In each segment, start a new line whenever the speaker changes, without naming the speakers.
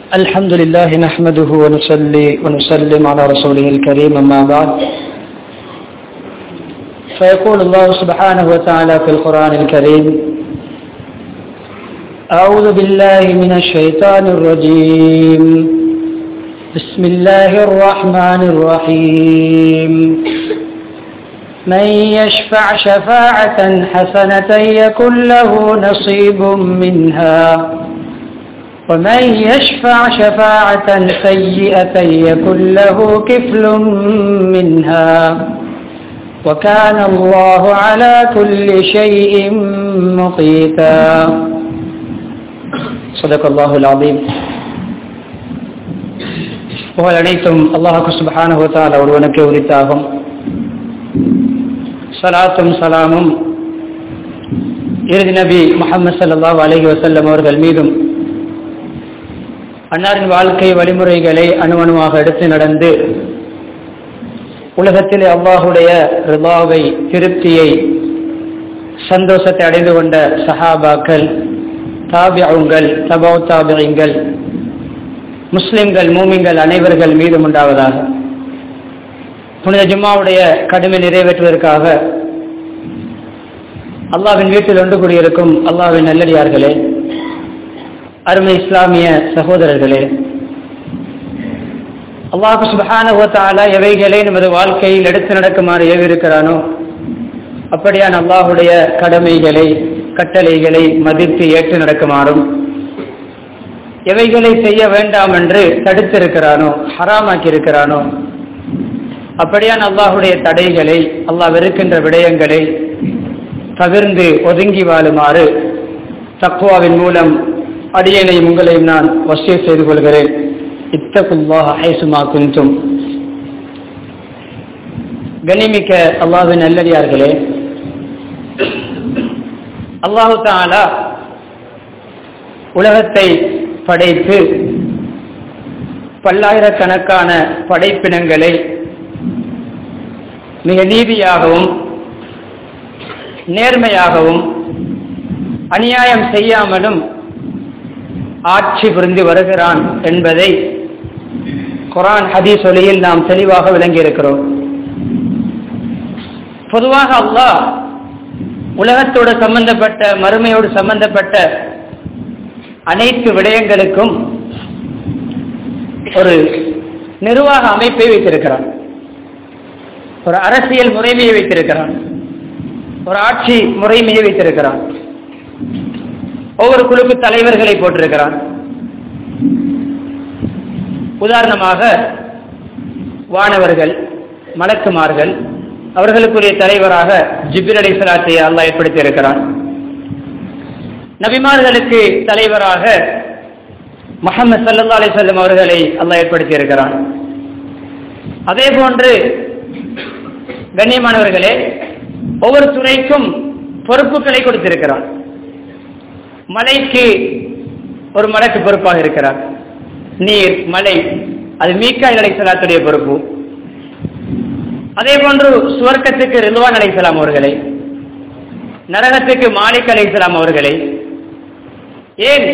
الحمد لله نحمده ونصلي ونسلم على رسوله الكريم أما بعد فيقول الله سبحانه وتعالى في القرآن الكريم أعوذ بالله من الشيطان الرجيم بسم الله الرحمن الرحيم من يشفع شفاعة حسنة يكن له نصيب منها ومن يشفع شفاعة سيئة يكن له كفل منها وكان الله على كل شيء مقيتا صدق الله العظيم புகழ் அனைத்தும் அல்லாஹு சுபஹானஹு தஆலா ஒருவனுக்கு உரித்தாகும் சலாத்தும் சலாமும் இறுதி நபி முகமது ஸல்லல்லாஹு அலைஹி வஸல்லம் அவர்கள் மீதும் அன்னாரின் வாழ்க்கை வழிமுறைகளை அணுவணுவாக எடுத்து நடந்து உலகத்திலே அல்லாஹுடைய ரிபாவை திருப்தியை சந்தோஷத்தை அடைந்து கொண்ட சஹாபாக்கள் தாபியங்கள் தபோ தாபியங்கள் முஸ்லிம்கள் மூமிங்கள் அனைவர்கள் மீதும் உண்டாவதாக புனித ஜும்மாவுடைய கடுமை நிறைவேற்றுவதற்காக அல்லாவின் வீட்டில் ஒன்று கூடியிருக்கும் அல்லாவின் நல்லடியார்களே அருமை இஸ்லாமிய சகோதரர்களே அல்லாஹு சுபஹானுவத்தால எவைகளை நமது வாழ்க்கையில் எடுத்து நடக்குமாறு ஏவிருக்கிறானோ அப்படியான அல்லாஹுடைய கடமைகளை கட்டளைகளை மதித்து ஏற்று நடக்குமாறும் எவைகளை செய்ய வேண்டாம் என்று தடுத்திருக்கிறானோ ஹராமாக்கி இருக்கிறானோ அப்படியான அல்லாஹுடைய தடைகளை அல்லாஹ் வெறுக்கின்ற விடயங்களை தவிர்ந்து ஒதுங்கி வாழுமாறு தக்குவாவின் மூலம் அடியனையும் உங்களையும் நான் வசிய செய்து கொள்கிறேன் இத்தகுல்லாஹ் ஐசுமா குந்தும் கனிமிக்க அல்லாவின் நல்லடியார்களே அல்லாஹு தாலா உலகத்தை படைத்து பல்லாயிரக்கணக்கான படைப்பினங்களை மிக நீதியாகவும் நேர்மையாகவும் அநியாயம் செய்யாமலும் ஆட்சி புரிந்து வருகிறான் என்பதை குரான் ஹதீஸ் ஒலியில் நாம் தெளிவாக விளங்கியிருக்கிறோம் பொதுவாக அல்லாஹ் உலகத்தோடு சம்பந்தப்பட்ட மறுமையோடு சம்பந்தப்பட்ட அனைத்து விடயங்களுக்கும் ஒரு நிர்வாக அமைப்பை வைத்திருக்கிறான் ஒரு அரசியல் முறைமையை வைத்திருக்கிறான் ஒரு ஆட்சி முறைமையை வைத்திருக்கிறான் ஒவ்வொரு குழுக்கு தலைவர்களை போட்டிருக்கிறான் உதாரணமாக வானவர்கள் மலக்குமார்கள் அவர்களுக்குரிய தலைவராக ஜிபிர் அலி சலாத்தை அல்லா ஏற்படுத்தி இருக்கிறான் நபிமார்களுக்கு தலைவராக முகமது சல்லா அலி சொல்லம் அவர்களை அல்லா ஏற்படுத்தி இருக்கிறான் அதே போன்று கண்ணியமானவர்களே ஒவ்வொரு துறைக்கும் பொறுப்புகளை கொடுத்திருக்கிறான் மலைக்கு ஒரு மலைக்கு பொறுப்பாக இருக்கிறார் நீர் மலை அது மீக்காய் அலைசலாத்துடைய பொறுப்பு அதே போன்று சுவர்க்கத்துக்கு ரில்வான் அலைசலாம் அவர்களை நரகத்துக்கு மாலிக் அலைசலாம் அவர்களை ஏன்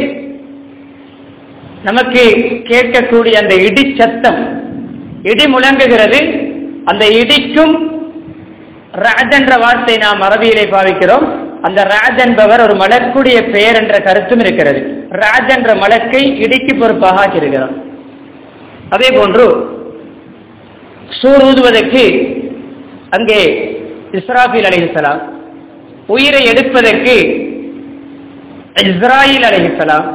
நமக்கு கேட்கக்கூடிய அந்த இடி சத்தம் இடி முழங்குகிறது அந்த இடிக்கும் ராஜ் என்ற வார்த்தை நாம் அரபியிலே பாவிக்கிறோம் அந்த ராஜ் என்பவர் ஒரு மலக்குடைய பெயர் என்ற கருத்தும் இருக்கிறது ராஜ் என்ற மலக்கை இடிக்கு பொறுப்பாக ஆக்கியிருக்கிறார் அதே போன்று சூர் ஊதுவதற்கு அங்கே இஸ்ராஃபில் அலிஹலாம் உயிரை எடுப்பதற்கு இஸ்ராயில் அலிஹலாம்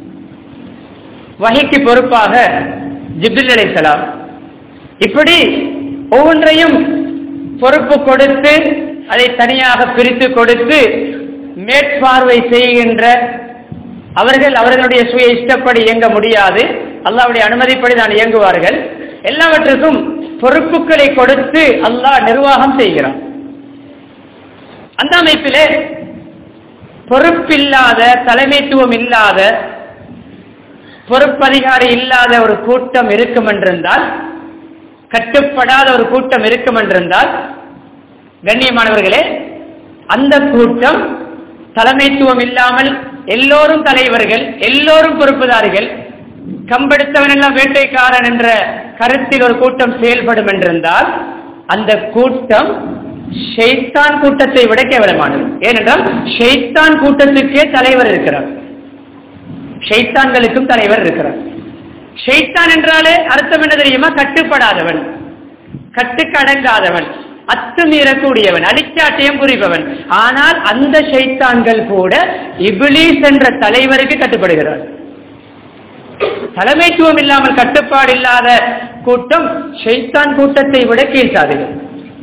வகைக்கு பொறுப்பாக ஜிபில் அலிசலாம் இப்படி ஒவ்வொன்றையும் பொறுப்பு கொடுத்து அதை தனியாக பிரித்து கொடுத்து மேற்பார்வை செய்கின்ற அவர்கள் அவர்களுடைய சுய இஷ்டப்படி இயங்க முடியாது அல்லாவுடைய அனுமதிப்படி தான் இயங்குவார்கள் எல்லாவற்றுக்கும் பொறுப்புகளை கொடுத்து அல்லாஹ் நிர்வாகம் செய்கிறான் அந்த அமைப்பிலே பொறுப்பில்லாத தலைமைத்துவம் இல்லாத பொறுப்பதிகாரி இல்லாத ஒரு கூட்டம் இருக்கும் என்றிருந்தால் கட்டுப்படாத ஒரு கூட்டம் இருக்கும் என்றிருந்தால் கண்ணியமானவர்களே அந்த கூட்டம் தலைமைத்துவம் இல்லாமல் எல்லோரும் தலைவர்கள் எல்லோரும் பொறுப்புதாரிகள் கம்பெடுத்தவன் எல்லாம் வேட்டைக்காரன் என்ற கருத்தில் ஒரு கூட்டம் செயல்படும் என்றிருந்தால் அந்த கூட்டம் ஷெய்தான் கூட்டத்தை விட கேவலமானது ஏனென்றால் ஷெய்தான் கூட்டத்துக்கே தலைவர் இருக்கிறார் ஷெய்தான்களுக்கும் தலைவர் இருக்கிறார் ஷெய்தான் என்றாலே அர்த்தம் என்ன தெரியுமா கட்டுப்படாதவன் கட்டுக்கடங்காதவன் அத்துமீறக்கூடியவன் அடிச்சாட்டியம் புரிபவன் ஆனால் அந்த ஷைத்தான்கள் கூட இபிலிஸ் என்ற தலைவருக்கு கட்டுப்படுகிறார் தலைமைத்துவம் இல்லாமல் கட்டுப்பாடு இல்லாத கூட்டம் ஷைத்தான் கூட்டத்தை விட கீழ்த்தாதுகள்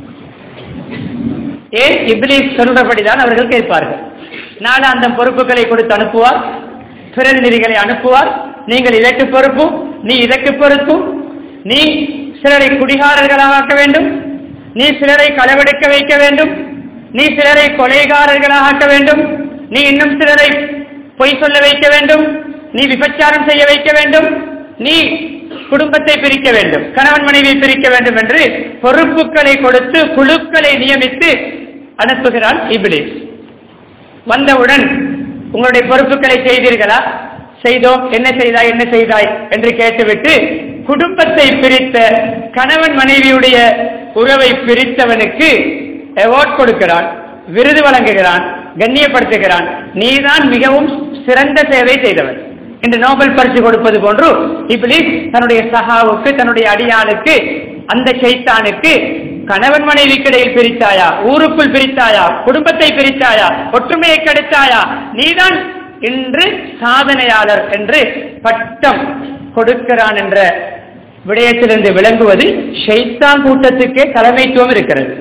ஏன் இபிலிஸ் சொல்றபடிதான் அவர்கள் கேட்பார்கள் நாளை அந்த பொறுப்புகளை கொடுத்து அனுப்புவார் பிரதிநிதிகளை அனுப்புவார் நீங்கள் இதற்கு பொறுப்பு நீ இதற்கு பொறுப்பு நீ சிலரை குடிகாரர்களாக ஆக்க வேண்டும் நீ சிலரை களவெடுக்க வைக்க வேண்டும் நீ சிலரை கொலைகாரர்களாக ஆக்க வேண்டும் நீ இன்னும் சிலரை பொய் சொல்ல வைக்க வேண்டும் நீ விபச்சாரம் செய்ய வைக்க வேண்டும் நீ குடும்பத்தை பிரிக்க வேண்டும் கணவன் மனைவியை பிரிக்க வேண்டும் என்று பொறுப்புகளை கொடுத்து குழுக்களை நியமித்து அனுப்புகிறான் இபிலிஸ் வந்தவுடன் உங்களுடைய பொறுப்புகளை செய்தீர்களா செய்தோம் என்ன செய்தாய் என்ன செய்தாய் என்று கேட்டுவிட்டு குடும்பத்தை பிரித்த கணவன் மனைவியுடைய உறவை பிரித்தவனுக்கு அவார்ட் கொடுக்கிறான் விருது வழங்குகிறான் கண்ணியப்படுத்துகிறான் நீதான் மிகவும் சிறந்த சேவை செய்தவன் என்று நோபல் பரிசு கொடுப்பது போன்று இப்படி தன்னுடைய சகாவுக்கு தன்னுடைய அடியானுக்கு அந்த சைத்தானுக்கு கணவன் மனைவிக்கு இடையில் பிரித்தாயா ஊருக்குள் பிரித்தாயா குடும்பத்தை பிரித்தாயா ஒற்றுமையை கெடுத்தாயா நீதான் இன்று சாதனையாளர் என்று பட்டம் கொடுக்கிறான் என்ற விடயத்திலிருந்து விளங்குவது ஷைத்தான் கூட்டத்துக்கே தலைமைத்துவம் இருக்கிறது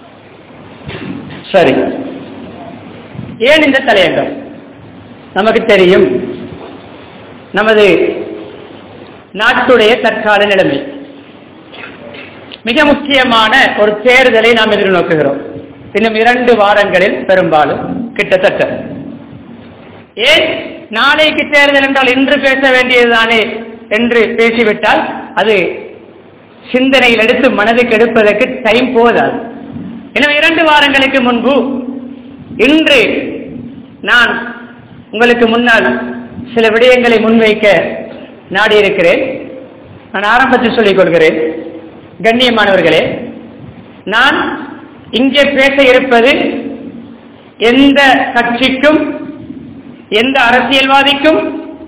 சரி ஏன் இந்த தலையங்கம் நமக்கு தெரியும் நமது நாட்டுடைய தற்கால நிலைமை மிக முக்கியமான ஒரு தேர்தலை நாம் எதிர்நோக்குகிறோம் இன்னும் இரண்டு வாரங்களில் பெரும்பாலும் கிட்டத்தட்ட ஏன் நாளைக்கு தேர்தல் என்றால் இன்று பேச வேண்டியதுதானே என்று பேசிவிட்டால் அது சிந்தனையில் எடுத்து மனதுக்கு எடுப்பதற்கு டைம் போதாது எனவே இரண்டு வாரங்களுக்கு முன்பு இன்று நான் உங்களுக்கு முன்னால் சில விடயங்களை முன்வைக்க நாடியிருக்கிறேன் நான் ஆரம்பத்தில் சொல்லிக் கொள்கிறேன் கண்ணியமானவர்களே நான் இங்கே பேச இருப்பது எந்த கட்சிக்கும் எந்த அரசியல்வாதிக்கும்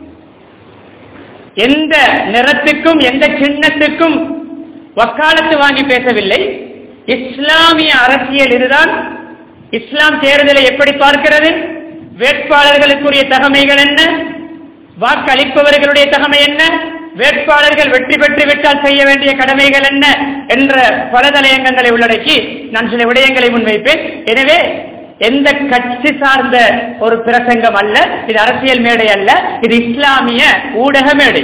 எந்த நிறத்துக்கும் எந்த சின்னத்துக்கும் வக்காலத்து வாங்கி பேசவில்லை இஸ்லாமிய அரசியல் இதுதான் இஸ்லாம் தேர்தலை எப்படி பார்க்கிறது வேட்பாளர்களுக்குரிய தகமைகள் என்ன வாக்களிப்பவர்களுடைய தகமை என்ன வேட்பாளர்கள் வெற்றி பெற்று விட்டால் செய்ய வேண்டிய கடமைகள் என்ன என்ற பல தலையங்கங்களை உள்ளடக்கி நான் சில விடயங்களை முன்வைப்பேன் எனவே எந்த கட்சி சார்ந்த ஒரு பிரசங்கம் அல்ல இது அரசியல் மேடை அல்ல இது இஸ்லாமிய ஊடக மேடை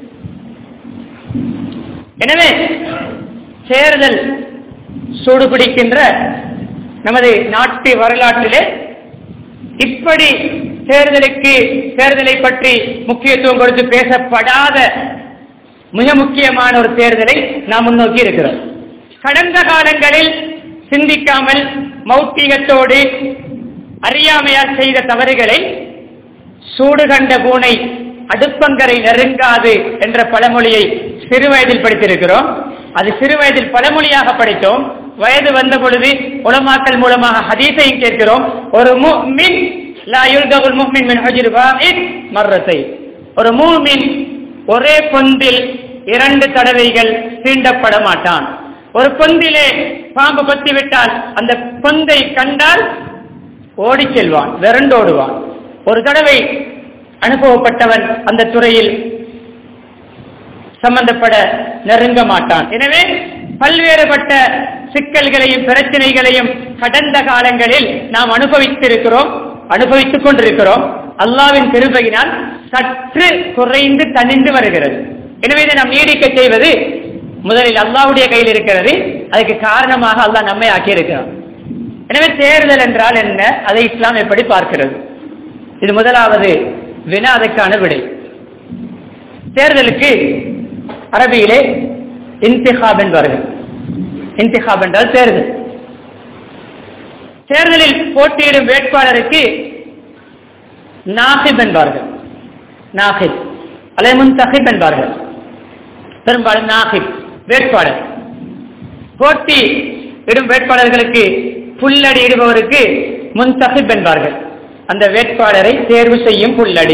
எனவே தேர்தல் சூடுபிடிக்கின்ற நமது நாட்டு வரலாற்றிலே இப்படி தேர்தலுக்கு தேர்தலை பற்றி முக்கியத்துவம் கொடுத்து பேசப்படாத மிக முக்கியமான ஒரு தேர்தலை நாம் முன்னோக்கி இருக்கிறோம் கடந்த காலங்களில் சிந்திக்காமல் மௌட்டிகத்தோடு அறியாமையால் செய்த தவறுகளை சூடு கண்ட பூனை அடுப்பங்கரை நெருங்காது என்ற பழமொழியை சிறு வயதில் படித்திருக்கிறோம் அது சிறு வயதில் பழமொழியாக படித்தோம் வயது வந்த பொழுது உலமாக்கல் மூலமாக ஹதீஸையும் கேட்கிறோம் ஒரு முஃமின் லா யுல்தகுல் முஃமின் மின் ஹஜ்ர் வாஹித் மர்ரத்தை ஒரு மூமின் ஒரே பொந்தில் இரண்டு தடவைகள் தீண்டப்பட மாட்டான் ஒரு பொந்திலே பாம்பு கொத்தி விட்டால் அந்த பொந்தை கண்டால் ஓடி செல்வான் விரண்டோடுவான் ஒரு தடவை அனுபவப்பட்டவன் அந்த துறையில் சம்பந்தப்பட நெருங்க மாட்டான் எனவே பல்வேறுபட்ட சிக்கல்களையும் பிரச்சனைகளையும் கடந்த காலங்களில் நாம் அனுபவித்திருக்கிறோம் அனுபவித்துக் கொண்டிருக்கிறோம் அல்லாவின் திருப்பையினால் சற்று குறைந்து தணிந்து வருகிறது எனவே இதை நாம் நீடிக்க செய்வது முதலில் அல்லாவுடைய கையில் இருக்கிறது அதுக்கு காரணமாக அல்லாஹ் நம்மை ஆக்கியிருக்கிறான் எனவே தேர்தல் என்றால் என்ன அதை இஸ்லாம் எப்படி பார்க்கிறது இது முதலாவது வினா அதற்கான விடை தேர்தலுக்கு அரபியிலே இன்திஹாப் என்பார்கள் இன்திஹாப் என்றால் தேர்தல் தேர்தலில் போட்டியிடும் வேட்பாளருக்கு நாகிப் என்பார்கள் நாகிப் அல்லது முன்தகிப் என்பார்கள் பெரும்பாலும் நாகிப் வேட்பாளர் போட்டி இடும் வேட்பாளர்களுக்கு புல்லடி இடுபவருக்கு முன்தகிப் என்பார்கள் அந்த வேட்பாளரை தேர்வு செய்யும் புல்லடி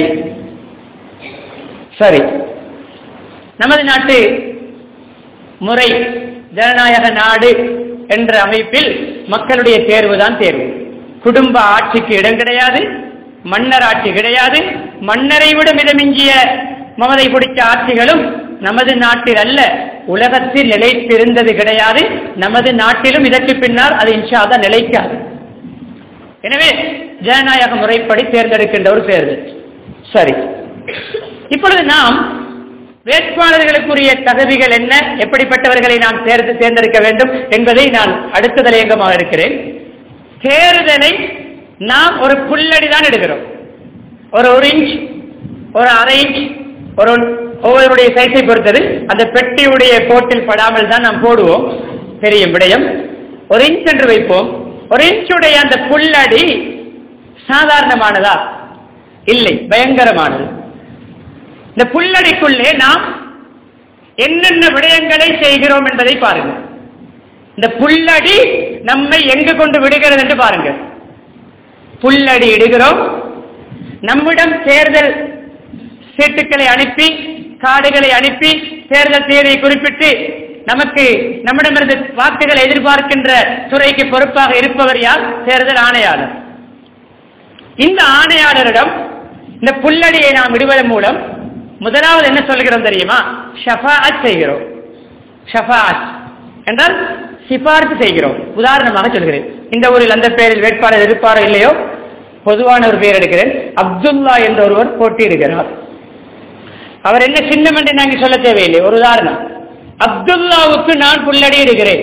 சரி நமது நாட்டு முறை ஜனநாயக நாடு என்ற அமைப்பில் மக்களுடைய தேர்வுதான் தேர்வு குடும்ப ஆட்சிக்கு இடம் கிடையாது மன்னர் ஆட்சி கிடையாது மன்னரை விட மிதமிஞ்சிய மமதை பிடிச்ச ஆட்சிகளும் நமது நாட்டில் அல்ல உலகத்தில் நிலைத்திருந்தது கிடையாது நமது நாட்டிலும் இதற்கு பின்னால் அது இன்ஷாதான் நிலைக்காது எனவே ஜனநாயக முறைப்படி தேர்ந்தெடுக்கின்ற ஒரு தேர்தல் சரி இப்பொழுது நாம் வேட்பாளர்களுக்குரிய தகுதிகள் என்ன எப்படிப்பட்டவர்களை நாம் தேர்ந்து தேர்ந்தெடுக்க வேண்டும் என்பதை நான் அடுத்த தலையங்கமாக இருக்கிறேன் தேர்தலை நாம் ஒரு புல்லடி தான் எடுக்கிறோம் ஒரு ஒரு இன்ச் ஒரு அரை இன்ச் ஒரு ஒவ்வொருடைய சைஸை பொறுத்தது அந்த பெட்டியுடைய கோட்டில் படாமல் தான் நாம் போடுவோம் தெரியும் விடயம் ஒரு இன்ச் என்று வைப்போம் ஒரு இன்ச்சுடைய அந்த புல்லடி சாதாரணமானதா இல்லை பயங்கரமானது இந்த புல்லடிக்குள்ளே நாம் என்னென்ன விடயங்களை செய்கிறோம் என்பதை பாருங்கள் இந்த புல்லடி நம்மை எங்கு கொண்டு விடுகிறது என்று பாருங்கள் புல்லடி இடுகிறோம் நம்மிடம் தேர்தல் சீட்டுக்களை அனுப்பி கார்டுகளை அனுப்பி தேர்தல் தேதியை குறிப்பிட்டு நமக்கு நம்மிடமிருந்து வாக்குகளை எதிர்பார்க்கின்ற துறைக்கு பொறுப்பாக இருப்பவர் யார் தேர்தல் ஆணையாளர் இந்த ஆணையாளரிடம் இந்த புல்லடியை நாம் விடுவதன் மூலம் முதலாவது என்ன சொல்கிறோம் தெரியுமா ஷஃபாத் செய்கிறோம் ஷஃபாத் என்றால் சிபார்த்து செய்கிறோம் உதாரணமாக சொல்கிறேன் இந்த ஊரில் அந்த பேரில் வேட்பாளர் இருப்பாரோ இல்லையோ பொதுவான ஒரு பெயர் எடுக்கிறேன் அப்துல்லா என்ற ஒருவர் போட்டியிடுகிறார் அவர் என்ன சின்னம் என்று நாங்கள் சொல்ல தேவையில்லை ஒரு உதாரணம் அப்துல்லாவுக்கு நான் புல்லடியிடுகிறேன்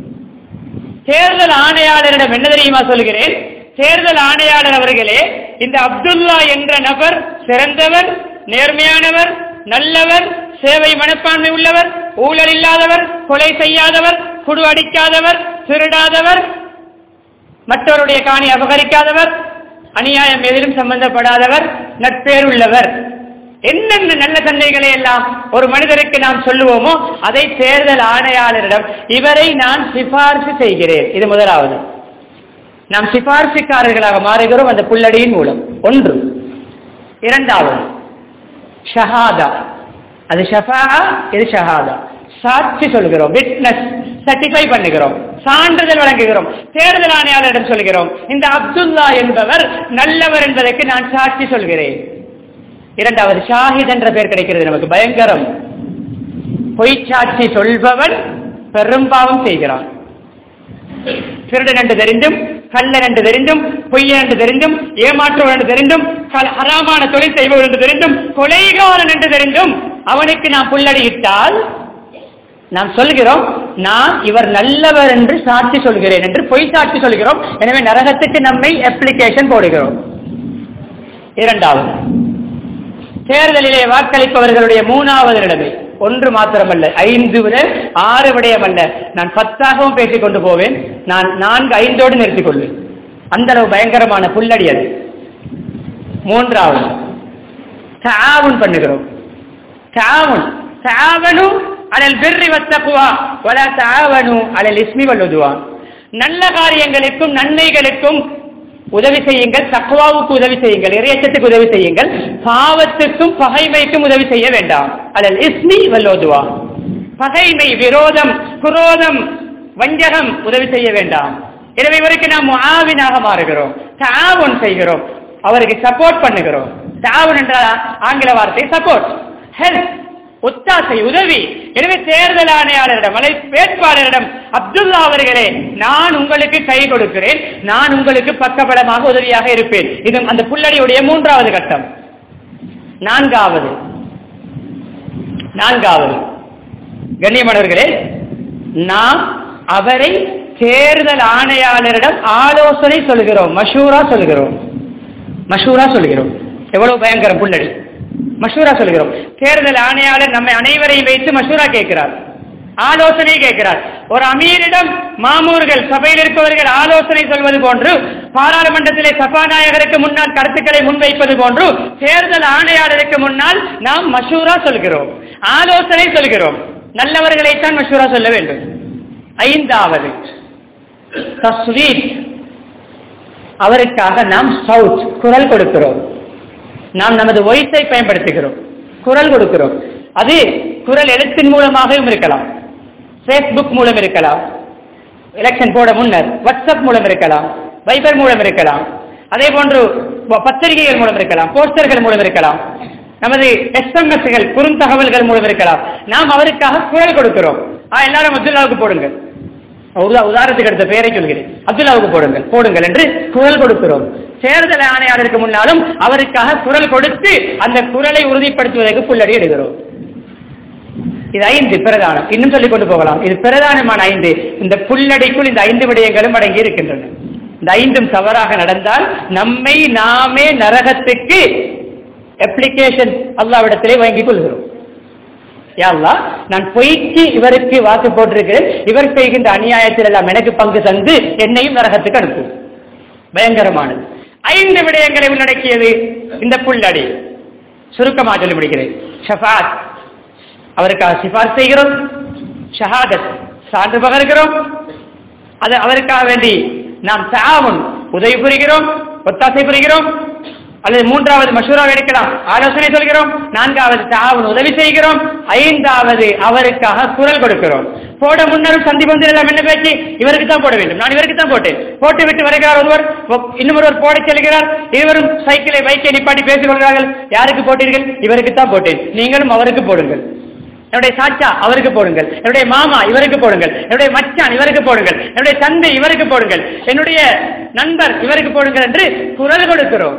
தேர்தல் ஆணையாளரிடம் என்ன தெரியுமா சொல்கிறேன் தேர்தல் ஆணையாளர் அவர்களே இந்த அப்துல்லா என்ற நபர் சிறந்தவர் நேர்மையானவர் நல்லவர் சேவை மனப்பான்மை உள்ளவர் ஊழல் இல்லாதவர் கொலை செய்யாதவர் குடு அடிக்காதவர் திருடாதவர் மற்றவருடைய காணி அபகரிக்காதவர் அநியாயம் எதிலும் சம்பந்தப்படாதவர் நட்பேர் உள்ளவர் என்னென்ன நல்ல தன்மைகளை எல்லாம் ஒரு மனிதருக்கு நாம் சொல்லுவோமோ அதை தேர்தல் ஆணையாளரிடம் இவரை நான் சிபார்சு செய்கிறேன் இது முதலாவது நாம் சிபார்சுக்காரர்களாக மாறுகிறோம் அந்த புல்லடியின் மூலம் ஒன்று இரண்டாவது ஷஹாதா அது ஷஃபா இது ஷஹாதா சாட்சி சொல்கிறோம் விட்னஸ் சர்டிஃபை பண்ணுகிறோம் சான்றிதழ் வழங்குகிறோம் தேர்தல் ஆணையாளரிடம் சொல்கிறோம் இந்த அப்துல்லா என்பவர் நல்லவர் என்பதற்கு நான் சாட்சி சொல்கிறேன் இரண்டாவது ஷாஹித் என்ற பெயர் கிடைக்கிறது நமக்கு பயங்கரம் பொய் சாட்சி சொல்பவன் பெரும்பாவம் செய்கிறான் திருடன் என்று தெரிந்தும் கள்ளன் என்று தெரிந்தும் பொய்யன் என்று தெரிந்தும் ஏமாற்றுவன் என்று தெரிந்தும் ஹராமான தொழில் செய்பவன் என்று தெரிந்தும் கொலைகாரன் என்று தெரிந்தும் அவனுக்கு நாம் புல்லடியிட்டால் நாம் சொல்கிறோம் நான் இவர் நல்லவர் என்று சாட்சி சொல்கிறேன் என்று பொய் சாட்சி சொல்கிறோம் எனவே நரகத்துக்கு நம்மை அப்ளிகேஷன் போடுகிறோம் இரண்டாவது தேர்தலிலே வாக்களிப்பவர்களுடைய மூணாவது நிலைமை ஒன்று மாத்திரமல்ல ஐந்து விட ஆறு விடயம் அல்ல நான் பத்தாகவும் பேசிக் கொண்டு போவேன் நான் நான்கு ஐந்தோடு நிறுத்திக் கொள்வேன் அந்த அளவு பயங்கரமான புல்லடி அது மூன்றாவது தாவுன் பண்ணுகிறோம் தாவுன் தாவனு அலல் பிர்ரி வத்தகுவா வல தாவனு அலல் இஸ்மி வல்லுதுவா நல்ல காரியங்களுக்கும் நன்மைகளுக்கும் உதவி செய்யுங்கள் தக்குவாவுக்கு உதவி செய்யுங்கள் இறையச்சத்துக்கு உதவி செய்யுங்கள் பாவத்துக்கும் பகைமைக்கும் உதவி செய்ய வேண்டாம் அல்லது இஸ்மி வல்லோதுவா பகைமை விரோதம் குரோதம் வஞ்சகம் உதவி செய்ய வேண்டாம் எனவே இவருக்கு நாம் ஆவினாக மாறுகிறோம் தாவன் செய்கிறோம் அவருக்கு சப்போர்ட் பண்ணுகிறோம் தாவன் என்றால் ஆங்கில வார்த்தை சப்போர்ட் ஹெல்ப் ஒத்தாசை உதவி எனவே தேர்தல் ஆணையாளரிடம் அல்லது வேட்பாளரிடம் அப்துல்லா அவர்களே நான் உங்களுக்கு கை கொடுக்கிறேன் நான் உங்களுக்கு பக்கபலமாக உதவியாக இருப்பேன் இது அந்த புள்ளடியுடைய மூன்றாவது கட்டம் நான்காவது நான்காவது கண்ணியமானவர்களே நாம் அவரை தேர்தல் ஆணையாளரிடம் ஆலோசனை சொல்கிறோம் மஷூரா சொல்கிறோம் மஷூரா சொல்கிறோம் எவ்வளவு பயங்கரம் புள்ளடி மஷூரா சொல்கிறோம் தேர்தல் ஆணையாளர் நம்மை அனைவரையும் வைத்து மஷூரா கேட்கிறார் ஆலோசனை கேட்கிறார் ஒரு அமீரிடம் மாமூர்கள் சபையில் இருப்பவர்கள் ஆலோசனை சொல்வது போன்று பாராளுமன்றத்திலே சபாநாயகருக்கு முன்னால் கருத்துக்களை முன்வைப்பது போன்று தேர்தல் ஆணையாளருக்கு முன்னால் நாம் மஷூரா சொல்கிறோம் ஆலோசனை சொல்கிறோம் நல்லவர்களைத்தான் மஷூரா சொல்ல வேண்டும் ஐந்தாவது தஸ்வீத் அவருக்காக நாம் சவுத் குரல் கொடுக்கிறோம் நாம் நமது ஒய்ஸை பயன்படுத்துகிறோம் குரல் கொடுக்கிறோம் அது குரல் எழுத்தின் மூலமாகவும் இருக்கலாம் பேஸ்புக் மூலம் இருக்கலாம் எலெக்ஷன் போட முன்னர் வாட்ஸ்அப் மூலம் இருக்கலாம் வைபர் மூலம் இருக்கலாம் அதே போன்று ப- பத்திரிகைகள் மூலம் இருக்கலாம் போஸ்டர்கள் மூலம் இருக்கலாம் நமது எஸ்எம்எஸ்கள் குறுந்தகவல்கள் மூலம் இருக்கலாம் நாம் அவருக்காக குரல் கொடுக்கிறோம் ஆ, எல்லாரும் அப்துல்லாவுக்கு போடுங்க உதா- உதாரணத்துக்கு எடுத்த பெயரை சொல்கிறேன் அப்துல்லாவுக்கு போடுங்கள் போடுங்கள் என்று குரல் கொடுக்கிறோம் தேர்தல் ஆணையாளருக்கு முன்னாலும் அவருக்காக குரல் கொடுத்து அந்த குரலை உறுதிப்படுத்துவதற்கு புல்லடி எடுக்கிறோம் இது ஐந்து பிரதானம் இன்னும் சொல்லிக் கொண்டு போகலாம் இது பிரதானமான ஐந்து இந்த புல்லடிக்குள் இந்த ஐந்து விடயங்களும் அடங்கி இருக்கின்றன இந்த ஐந்தும் தவறாக நடந்தால் நம்மை நாமே நரகத்துக்கு அப்ளிகேஷன் அல்லாவிடத்திலே வாங்கிக் கொள்கிறோம் யா அல்லாஹ், நான் பொய்க்கு இவருக்கு வாக்கு போட்டிருக்கிறேன் இவர் செய்கின்ற அநியாயத்தில் எல்லாம் எனக்கு பங்கு தந்து என்னையும் நரகத்துக்கு அனுப்பும் பயங்கரமானது ஐந்து விடயங்களை உள்ளடக்கியது இந்த புல்லடி சுருக்கமாக சொல்லி முடிக்கிறேன் ஷஃபாத் அவருக்காக சிபார் செய்கிறோம் ஷஹாதத் சான்று பகர்கிறோம் அது அவருக்காக வேண்டி நாம் தாவன் உதவி புரிகிறோம் ஒத்தாசை புரிகிறோம் அல்லது மூன்றாவது மஷூரா எடுக்கலாம் ஆலோசனை சொல்கிறோம் நான்காவது தாவன் உதவி செய்கிறோம் ஐந்தாவது அவருக்காக குரல் கொடுக்கிறோம் போட முன்னரும் சந்தி பந்தில் எல்லாம் என்ன பேச்சு இவருக்கு தான் போட வேண்டும் நான் இவருக்கு தான் போட்டேன் போட்டு விட்டு வருகிறார் ஒருவர் ஒ- இன்னும் ஒருவர் போட செல்கிறார் இருவரும் சைக்கிளை பைக்கை நிப்பாட்டி பேசிக் கொள்கிறார்கள் யாருக்கு போட்டீர்கள் இவருக்கு தான் போட்டேன் நீங்களும் அவருக்கு போடுங்கள் என்னுடைய சாச்சா அவருக்கு போடுங்கள் என்னுடைய மாமா இவருக்கு போடுங்கள் என்னுடைய மச்சான் இவருக்கு போடுங்கள் என்னுடைய தந்தை இவருக்கு போடுங்கள் என்னுடைய நண்பர் இவருக்கு போடுங்கள் என்று குரல் கொடுக்கிறோம்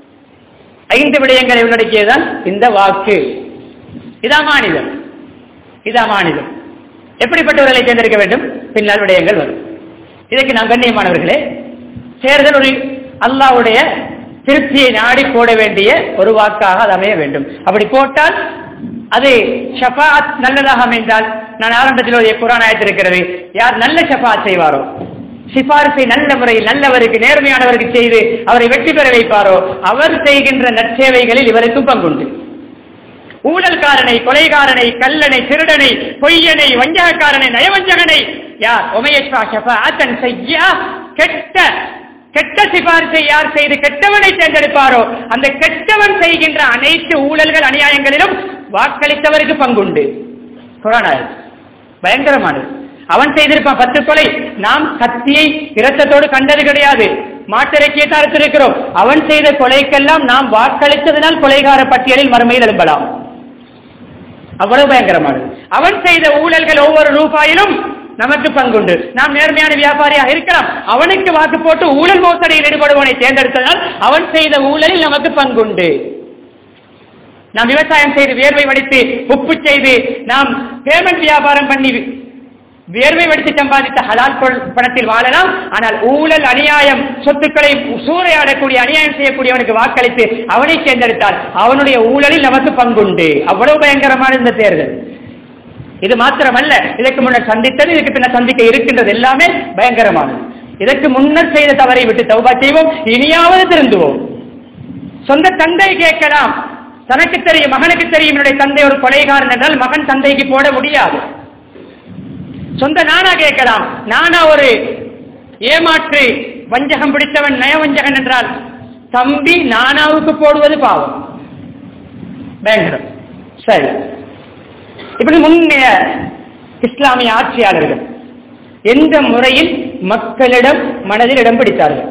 ஐந்து விடயங்களை உள்ளடக்கியதுதான் இந்த வாக்கு இதா மாநிலம் இதா மாநிலம் எப்படிப்பட்டவர்களை தேர்ந்தெடுக்க வேண்டும் பின்னால் விடயங்கள் வரும் இதற்கு நாம் கண்ணியமானவர்களே தேர்தல் ஒரு அல்லாவுடைய திருப்தியை நாடி போட வேண்டிய ஒரு வாக்காக அது அமைய வேண்டும் அப்படி போட்டால் அது ஷஃபாத் நல்லதாக அமைந்தால் நான் ஆரம்பத்தில் ஒரு குரான் ஆயத்திருக்கிறது யார் நல்ல ஷஃபாத் செய்வாரோ சிபாரிசை நல்ல முறையில் நல்லவருக்கு நேர்மையானவருக்கு செய்து அவரை வெற்றி பெற வைப்பாரோ அவர் செய்கின்ற நற்சேவைகளில் இவருக்கும் பங்குண்டு ஊழல்காரனை கொலைகாரனை கல்லனை திருடனை பொய்யனை வஞ்சகக்காரனை நயவஞ்சகனை யார் ஒமையஸ்வா ஷஃபாஅத்தன் செய்யா கெட்ட கெட்ட சிபாரிசை யார் செய்து கெட்டவனை தேர்ந்தெடுப்பாரோ அந்த கெட்டவன் செய்கின்ற அனைத்து ஊழல்கள் அநியாயங்களிலும் வாக்களித்தவருக்கு பங்குண்டு குரான் ஆயத். பயங்கரமானது அவன் செய்திருப்பான் பத்து கொலை நாம் கத்தியை இரத்தத்தோடு கண்டது கிடையாது மாட்டிறக்கியை தடுத்திருக்கிறோம் அவன் செய்த கொலைக்கெல்லாம் நாம் வாக்களித்ததனால் கொலைகார பட்டியலில் மறுமையில் எழும்பலாம் அவ்வளவு பயங்கரமானது அவன் செய்த ஊழல்கள் ஒவ்வொரு ரூபாயிலும் நமக்கு பங்குண்டு நாம் நேர்மையான வியாபாரியாக இருக்கலாம் அவனுக்கு வாக்கு போட்டு ஊழல் மோசடியில் ஈடுபடுவனை தேர்ந்தெடுத்ததால் அவன் செய்த ஊழலில் நமக்கு பங்குண்டு நாம் விவசாயம் செய்து வியர்வை வடித்து உப்பு செய்து நாம் பேமெண்ட் வியாபாரம் பண்ணி வியர்வை வடித்து சம்பாதித்த ஹலால் பொருள் பணத்தில் வாழலாம் ஆனால் ஊழல் அநியாயம் சொத்துக்களை சூறையாடக்கூடிய அநியாயம் செய்யக்கூடியவனுக்கு வாக்களித்து அவனை தேர்ந்தெடுத்தால் அவனுடைய ஊழலில் நமக்கு பங்குண்டு அவ்வளவு பயங்கரமான இந்த தேர்தல் இது மாத்திரமல்ல இதற்கு முன்னர் சந்தித்தது இதுக்கு பின்னர் சந்திக்க இருக்கின்றது எல்லாமே பயங்கரமானது இதற்கு முன்னர் செய்த தவறை விட்டு தௌபா செய்வோம் இனியாவது திருந்துவோம் சொந்த தந்தை கேட்கலாம் தனக்கு தெரியும் மகனுக்கு தெரியும் என்னுடைய தந்தை ஒரு கொலைகாரன் என்றால் மகன் தந்தைக்கு போட முடியாது சொந்த நானா கேட்கலாம் நானா ஒரு ஏமாற்று வஞ்சகம் பிடித்தவன் நயவஞ்சகன் என்றால் தம்பி நானாவுக்கு போடுவது பாவம் பயங்கரம் சரி இப்படி முன்னைய இஸ்லாமிய ஆட்சியாளர்கள் எந்த முறையில் மக்களிடம் மனதில் இடம் பிடித்தார்கள்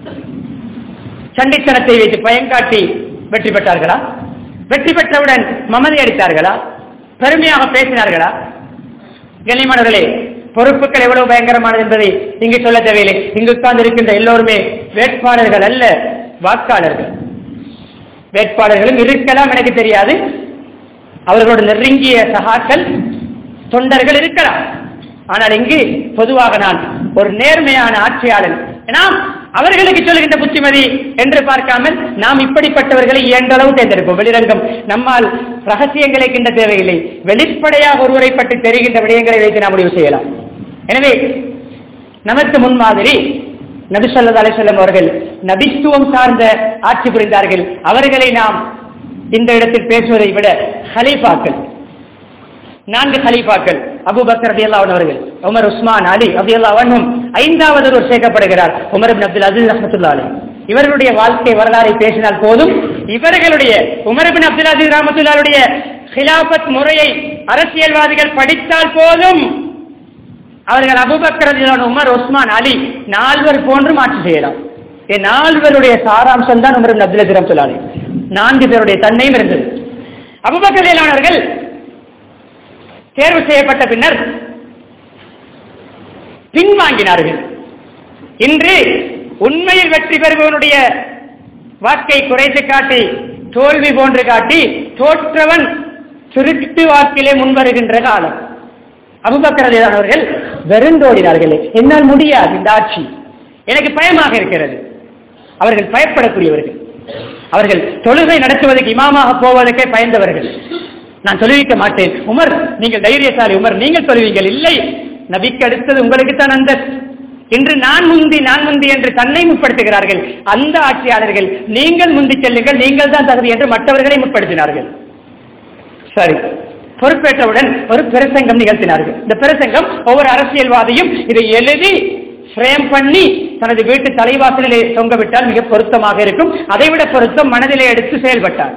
சண்டித்தனத்தை வைத்து பயங்காட்டி வெற்றி பெற்றார்களா வெற்றி பெற்றவுடன் மமதை அடித்தார்களா பெருமையாக பேசினார்களா கண்ணியமானவர்களே பொறுப்புகள் எவ்வளவு பயங்கரமானது என்பதை இங்கு சொல்ல தேவையில்லை இங்கு உட்கார்ந்து இருக்கின்ற எல்லோருமே வேட்பாளர்கள் அல்ல வாக்காளர்கள் வேட்பாளர்களும் இருக்கலாம் எனக்கு தெரியாது அவர்களோடு நெருங்கிய சகாக்கள் தொண்டர்கள் இருக்கலாம் ஆனால் இங்கு பொதுவாக நான் ஒரு நேர்மையான ஆட்சியாளன் நாம் அவர்களுக்கு சொல்லுகின்ற புத்திமதி என்று பார்க்காமல் நாம் இப்படிப்பட்டவர்களை இயன்றளவு தேர்ந்தெடுப்போம் வெளிரங்கம் நம்மால் ரகசியங்களை கின்ற தேவையில்லை வெளிப்படையாக ஒருவரை பற்றி தெரிகின்ற விடயங்களை வைத்து நாம் முடிவு செய்யலாம் எனவே நமக்கு முன்மாதிரி நபி சொல்லா அலிசல்லம் அவர்கள் நபித்துவம் சார்ந்த ஆட்சி புரிந்தார்கள் அவர்களை நாம் இந்த இடத்தில் பேசுவதை விட ஹலீஃபாக்கள் நான்கு ஹலீஃபாக்கள் அபுபக்கர் ரதி அவர்கள் உமர் உஸ்மான் அலி ரதி அவனும் ஐந்தாவது ஒரு சேர்க்கப்படுகிறார் உமர் இப்னு அப்துல் அசீஸ் ரஹமத்துல்லா அலி இவர்களுடைய வாழ்க்கை வரலாறை பேசினால் போதும் இவர்களுடைய உமர் இப்னு அப்துல் அசீஸ் ரஹமத்துல்லாவுடைய ஹிலாபத் முறையை அரசியல்வாதிகள் படித்தால் போதும் அவர்கள் அபுபக்கர் ரலியல்லாஹு உமர் உஸ்மான் அலி நால்வர் போன்று மாற்றி செய்யலாம் இந்த நால்வருடைய சாராம்சம் தான் உமர் இப்னு அப்துல் அசீஸ் ரஹமத்துல்லா அலி நான்கு பேருடைய தன்மையும் இருந்தது அபுபக்கர் ரலியல்லாஹு தேர்வு செய்யப்பட்ட பின்னர் பின்வாங்கினார்கள் இன்று உண்மையில் வெற்றி பெறுபவனுடைய வாக்கை குறைத்து காட்டி தோல்வி போன்று காட்டி தோற்றவன் திருட்டு வாக்கிலே முன்வருகின்ற காலம் அபுபக்கரதேதானவர்கள் வெறுந்தோடினார்கள் என்னால் முடியாது இந்த ஆட்சி எனக்கு பயமாக இருக்கிறது அவர்கள் பயப்படக்கூடியவர்கள் அவர்கள் தொழுகை நடத்துவதற்கு இமாமாக போவதற்கே பயந்தவர்கள் நான் தொழுவிக்க மாட்டேன் உமர் நீங்கள் தைரியசாலி உமர் நீங்கள் தொழுவீங்கள் இல்லை நபிக்கு அடுத்தது உங்களுக்கு தான் அந்த இன்று நான் முந்தி நான் முந்தி என்று தன்னை முற்படுத்துகிறார்கள் அந்த ஆட்சியாளர்கள் நீங்கள் முந்தி செல்லுங்கள் நீங்கள் தான் தகுதி என்று மற்றவர்களை முற்படுத்தினார்கள் சரி பொறுப்பேற்றவுடன் ஒரு பிரசங்கம் நிகழ்த்தினார்கள் இந்த பிரசங்கம் ஒவ்வொரு அரசியல்வாதியும் இதை எழுதி ஃப்ரேம் பண்ணி தனது வீட்டு தலைவாசலிலே தொங்கவிட்டால் மிக பொருத்தமாக இருக்கும் அதைவிட பொருத்தம் மனதிலே எடுத்து செயல்பட்டார்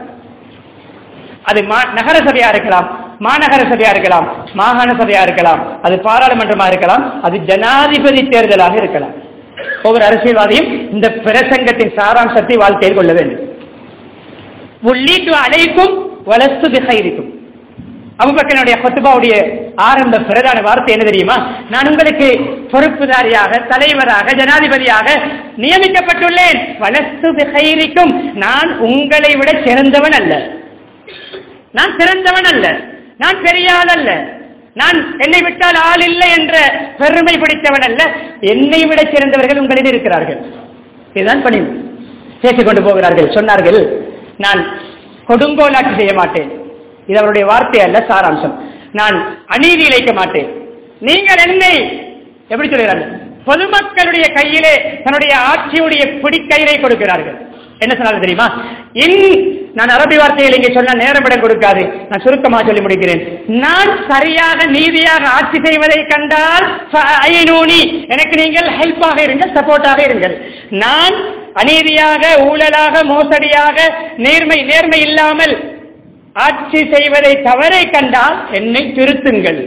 அது நகர சபையா இருக்கலாம் மாநகர சபையா இருக்கலாம் மாகாண சபையா இருக்கலாம் அது பாராளுமன்றமா இருக்கலாம் அது ஜனாதிபதி தேர்தலாக இருக்கலாம் ஒவ்வொரு அரசியல்வாதியும் இந்த பிரசங்கத்தின் சாராம்சத்தை வாழ்க்கையில் கொள்ள வேண்டும் உள்ளீட்டு அழைக்கும் வளர்த்து திசைக்கும் அபுபக்கனுடைய கொத்துபாவுடைய ஆரம்ப பிரதான வார்த்தை என்ன தெரியுமா நான் உங்களுக்கு பொறுப்புதாரியாக தலைவராக ஜனாதிபதியாக நியமிக்கப்பட்டுள்ளேன் வளர்த்து திசைக்கும் நான் உங்களை விட சிறந்தவன் அல்ல நான் சிறந்தவன் அல்ல நான் பெரியாள் அல்ல நான் என்னை விட்டால் ஆள் இல்லை என்ற பெருமை பிடித்தவன் அல்ல என்னை விட சிறந்தவர்கள் உங்களில் இருக்கிறார்கள் இதுதான் பணி பேசிக் கொண்டு போகிறார்கள் சொன்னார்கள் நான் கொடுங்கோலாட்சி செய்ய மாட்டேன் இது அவருடைய வார்த்தை அல்ல சாராம்சம் நான் அநீதி இழைக்க மாட்டேன் நீங்கள் என்னை எப்படி சொல்கிறார்கள் பொதுமக்களுடைய கையிலே தன்னுடைய ஆட்சியுடைய பிடிக்கயிறை கொடுக்கிறார்கள் என்ன சொன்னாலும் தெரியுமா இன் நான் அரபி வார்த்தைகள் இங்கே சொன்ன நேரமிடம் கொடுக்காது நான் சுருக்கமாக சொல்லி முடிக்கிறேன் நான் சரியாக நீதியாக ஆட்சி செய்வதை கண்டால் ஐநூனி எனக்கு நீங்கள் ஹெல்ப்பாக இருங்கள் சப்போர்ட்டாக இருங்கள் நான் அநீதியாக ஊழலாக மோசடியாக நேர்மை நேர்மை இல்லாமல் ஆட்சி செய்வதை தவறை கண்டால் என்னை திருத்துங்கள்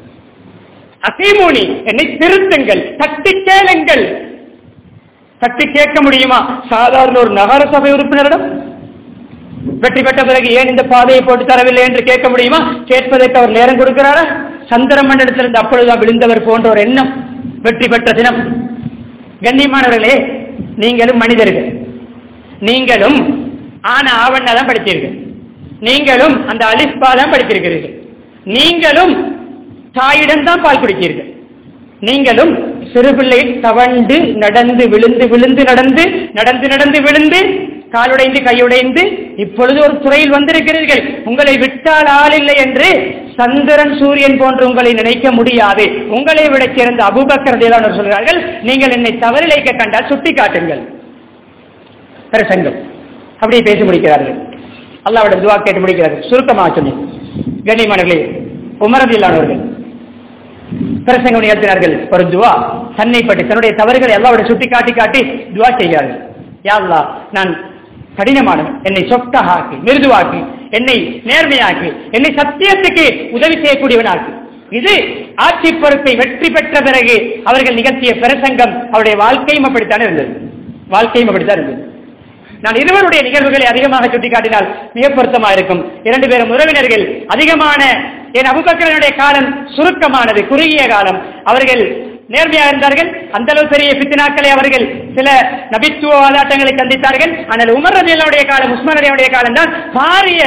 அசீமூனி என்னை திருத்துங்கள் தட்டி கேளுங்கள் தட்டி கேட்க முடியுமா சாதாரண ஒரு நகர சபை உறுப்பினரிடம் வெற்றி பெற்ற பிறகு ஏன் இந்த பாதையை போட்டு தரவில்லை என்று கேட்க முடியுமா கேட்பதற்கு அவர் நேரம் கொடுக்கிறாரா சந்திர மண்டலத்திலிருந்து அப்பொழுதுதான் விழுந்தவர் போன்ற ஒரு எண்ணம் வெற்றி பெற்ற தினம் கண்ணியமானவர்களே நீங்களும் மனிதர்கள் நீங்களும் ஆன ஆவண்ணா தான் படித்தீர்கள் நீங்களும் அந்த அலிஸ்பா தான் படித்திருக்கிறீர்கள் நீங்களும் தாயிடம் தான் பால் குடித்தீர்கள் நீங்களும் சிறுபிள்ளை தவண்டு நடந்து விழுந்து விழுந்து நடந்து நடந்து நடந்து விழுந்து காலுடைந்து கையுடைந்து இப்பொழுது ஒரு துறையில் வந்திருக்கிறீர்கள் உங்களை விட்டால் ஆள் இல்லை என்று சந்திரன் சூரியன் போன்று உங்களை நினைக்க முடியாது உங்களை விட சிறந்த அபுபக்கரதையிலான சொல்கிறார்கள் நீங்கள் என்னை தவறிழைக்க கண்டால் சுட்டி காட்டுங்கள் பிரசங்கம் அப்படியே பேசி முடிக்கிறார்கள் அல்லாவிட துவா கேட்டு முடிக்கிறார்கள் சுருக்கமாக சொன்னேன் கண்ணியமானவர்களே உமரதில்லானவர்கள் பிரசங்கம் நிகழ்த்தினார்கள் ஒரு துவா தன்னை பற்றி தன்னுடைய தவறுகளை எல்லாவோட சுட்டி காட்டி காட்டி துவா செய்கிறார்கள் யாழ்லா நான் கடினமானவன் என்னை சொத்தாக ஆக்கி மிருதுவாக்கி என்னை நேர்மையாக்கி என்னை சத்தியத்துக்கு உதவி செய்யக்கூடியவனாக்கி இது ஆட்சி பொறுப்பை வெற்றி பெற்ற பிறகு அவர்கள் நிகழ்த்திய பிரசங்கம் அவருடைய வாழ்க்கையும் அப்படித்தான் இருந்தது வாழ்க்கையும் அப்படித்தான் இருந்தது நான் இருவருடைய நிகழ்வுகளை அதிகமாக சுட்டிக்காட்டினால் மிக பொருத்தமாக இருக்கும் இரண்டு பேரும் உறவினர்கள் அதிகமான என் அபுபக்கரனுடைய காலம் சுருக்கமானது குறுகிய காலம் அவர்கள் நேர்மையாக இருந்தார்கள் அந்த அளவு பெரிய பித்தினாக்களை அவர்கள் சில நபித்துவ வாதாட்டங்களை சந்தித்தார்கள் ஆனால் உமர் ரதியனுடைய காலம் உஸ்மான் ரதியுடைய காலம் தான் பாரிய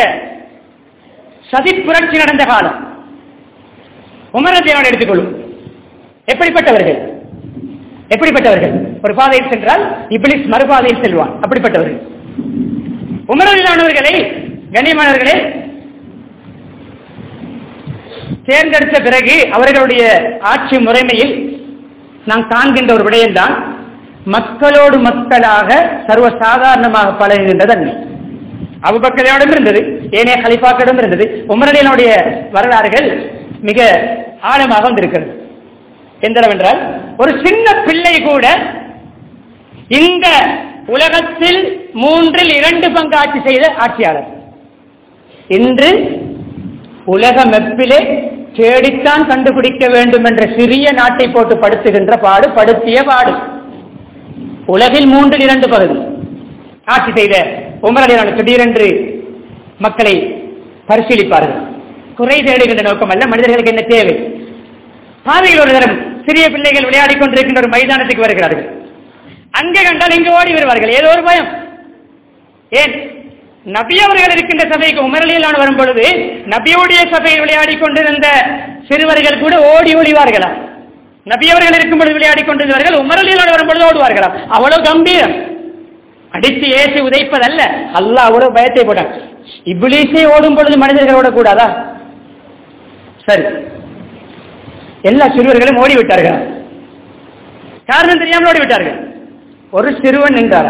சதி புரட்சி நடந்த காலம் உமர் ரதியனோட எடுத்துக்கொள்ளும் எப்படிப்பட்டவர்கள் எப்படிப்பட்டவர்கள் ஒரு பாதையில் சென்றால் இபிலிஸ் மறுபாதையில் செல்வான் அப்படிப்பட்டவர்கள் உமரவிலானவர்களை கண்ணியமானவர்களே தேர்ந்தெடுத்த பிறகு அவர்களுடைய ஆட்சி முறைமையில் நாம் காண்கின்ற ஒரு விடயம்தான் மக்களோடு மக்களாக சர்வ சாதாரணமாக பழகுகின்ற தன்மை அபுபக்கரையோடும் இருந்தது ஏனைய கலிப்பாக்களிடம் இருந்தது உமரலியனுடைய வரலாறுகள் மிக ஆழமாக வந்திருக்கிறது எந்தளவென்றால் ஒரு சின்ன பிள்ளை கூட இந்த உலகத்தில் மூன்றில் இரண்டு பங்கு ஆட்சி செய்த ஆட்சியாளர் இன்று உலக மெப்பிலே தேடித்தான் கண்டுபிடிக்க வேண்டும் என்ற சிறிய நாட்டை போட்டு படுத்துகின்ற பாடு படுத்திய பாடு உலகில் மூன்றில் இரண்டு பகுதி ஆட்சி செய்த உமரலியான திடீரென்று மக்களை பரிசீலிப்பார்கள் குறை தேடுகின்ற நோக்கம் அல்ல மனிதர்களுக்கு என்ன தேவை பாதையில் ஒரு தரம் சிறிய பிள்ளைகள் விளையாடிக் கொண்டிருக்கின்ற ஒரு மைதானத்துக்கு வருகிறார்கள் அங்கே கண்டால் இங்கு ஓடி வருவார்கள் ஏதோ ஒரு பயம் ஏன் நபி அவர்கள் இருக்கின்ற சபைக்கு உமரலியலான வரும் பொழுது நபியுடைய சபையில் விளையாடிக் கொண்டிருந்த சிறுவர்கள் கூட ஓடி ஒளிவார்களா நபி அவர்கள் இருக்கும் பொழுது விளையாடிக் கொண்டிருந்தவர்கள் உமரலியலான வரும் பொழுது ஓடுவார்களா அவ்வளவு கம்பீரம் அடித்து ஏசி உதைப்பதல்ல அல்லாஹ் அவ்வளவு பயத்தை போட்டான் இப்ளீஸே ஓடும் பொழுது மனிதர்கள் ஓடக்கூடாதா சரி எல்லா சிறுவர்களும் ஓடிவிட்டார்கள் காரணம் தெரியாமல் ஓடிவிட்டார்கள் ஒரு சிறுவன் நின்றாரா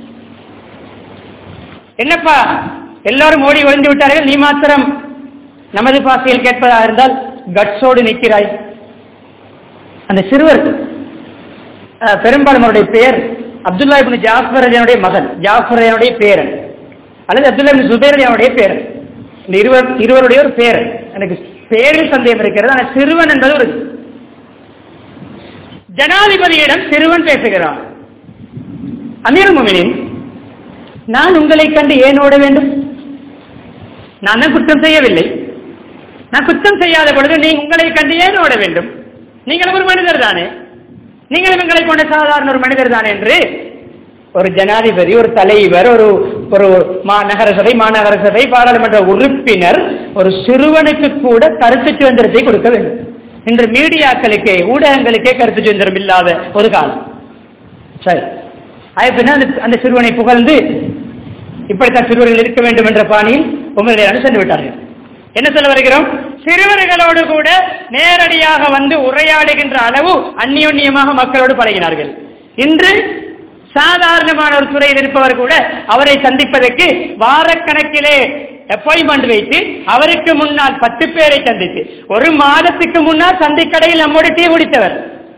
என்னப்பா எல்லாரும் ஓடி ஒளிந்து விட்டார்கள் நீ மாத்திரம் நமது பாசையில் கேட்பதாக இருந்தால் கட்ஸோடு நிற்கிறாய் அந்த சிறுவர் அஹ், பெரும்பாலும் அவருடைய பெயர் அப்துல்லா இப்னு ஜாஃபர் அலியனுடைய மகன் ஜாஃபர் அலியனுடைய பேரன் அல்லது அப்துல்லா இப்னு சுபேர் அலியனுடைய பேரன் இந்த இருவர் இருவருடைய ஒரு பேரன் எனக்கு பேரில் சந்தேகம் இருக்கிறது ஆனால் சிறுவன் என்பது ஒரு ஜனாதிபதியிடம் சிறுவன் பேசுகிறான் அமீர் முமினின் நான் உங்களை கண்டு ஏன் ஓட வேண்டும் நான் தான் குற்றம் செய்யவில்லை நான் குற்றம் செய்யாத பொழுது நீ உங்களை கண்டு ஏன் ஓட வேண்டும் நீங்கள் ஒரு மனிதர் தானே நீங்கள் எங்களை போன்ற சாதாரண ஒரு மனிதர் தானே என்று ஒரு ஜனாதிபதி ஒரு தலைவர் ஒரு ஒரு மாநகர சபை மாநகர சபை பாராளுமன்ற உறுப்பினர் ஒரு சிறுவனுக்கு கூட கருத்து சுதந்திரத்தை கொடுக்க வேண்டும் இன்று மீடியாக்களுக்கே ஊடகங்களுக்கே கருத்து சுதந்திரம் இல்லாத ஒரு காலம் சரி அது பின்ன அந்த அந்த சிறுவனை புகழ்ந்து இப்படித்தான் சிறுவர்கள் இருக்க வேண்டும் என்ற பாணியில் உமரலியான சென்று விட்டார்கள் என்ன சொல்ல வருகிறோம் சிறுவர்களோடு கூட நேரடியாக வந்து உரையாடுகின்ற அளவு அந்நியோன்யமாக மக்களோடு பழகினார்கள் இன்று சாதாரணமான ஒரு துறையில் இருப்பவர் கூட அவரை சந்திப்பதற்கு வாரக்கணக்கிலே அப்பாயின்மெண்ட் வைத்து அவருக்கு முன்னால் பத்து பேரை சந்தித்து ஒரு மாதத்துக்கு முன்னால் சந்திக்கடையில் நம்மோடு டீ குடித்தவர்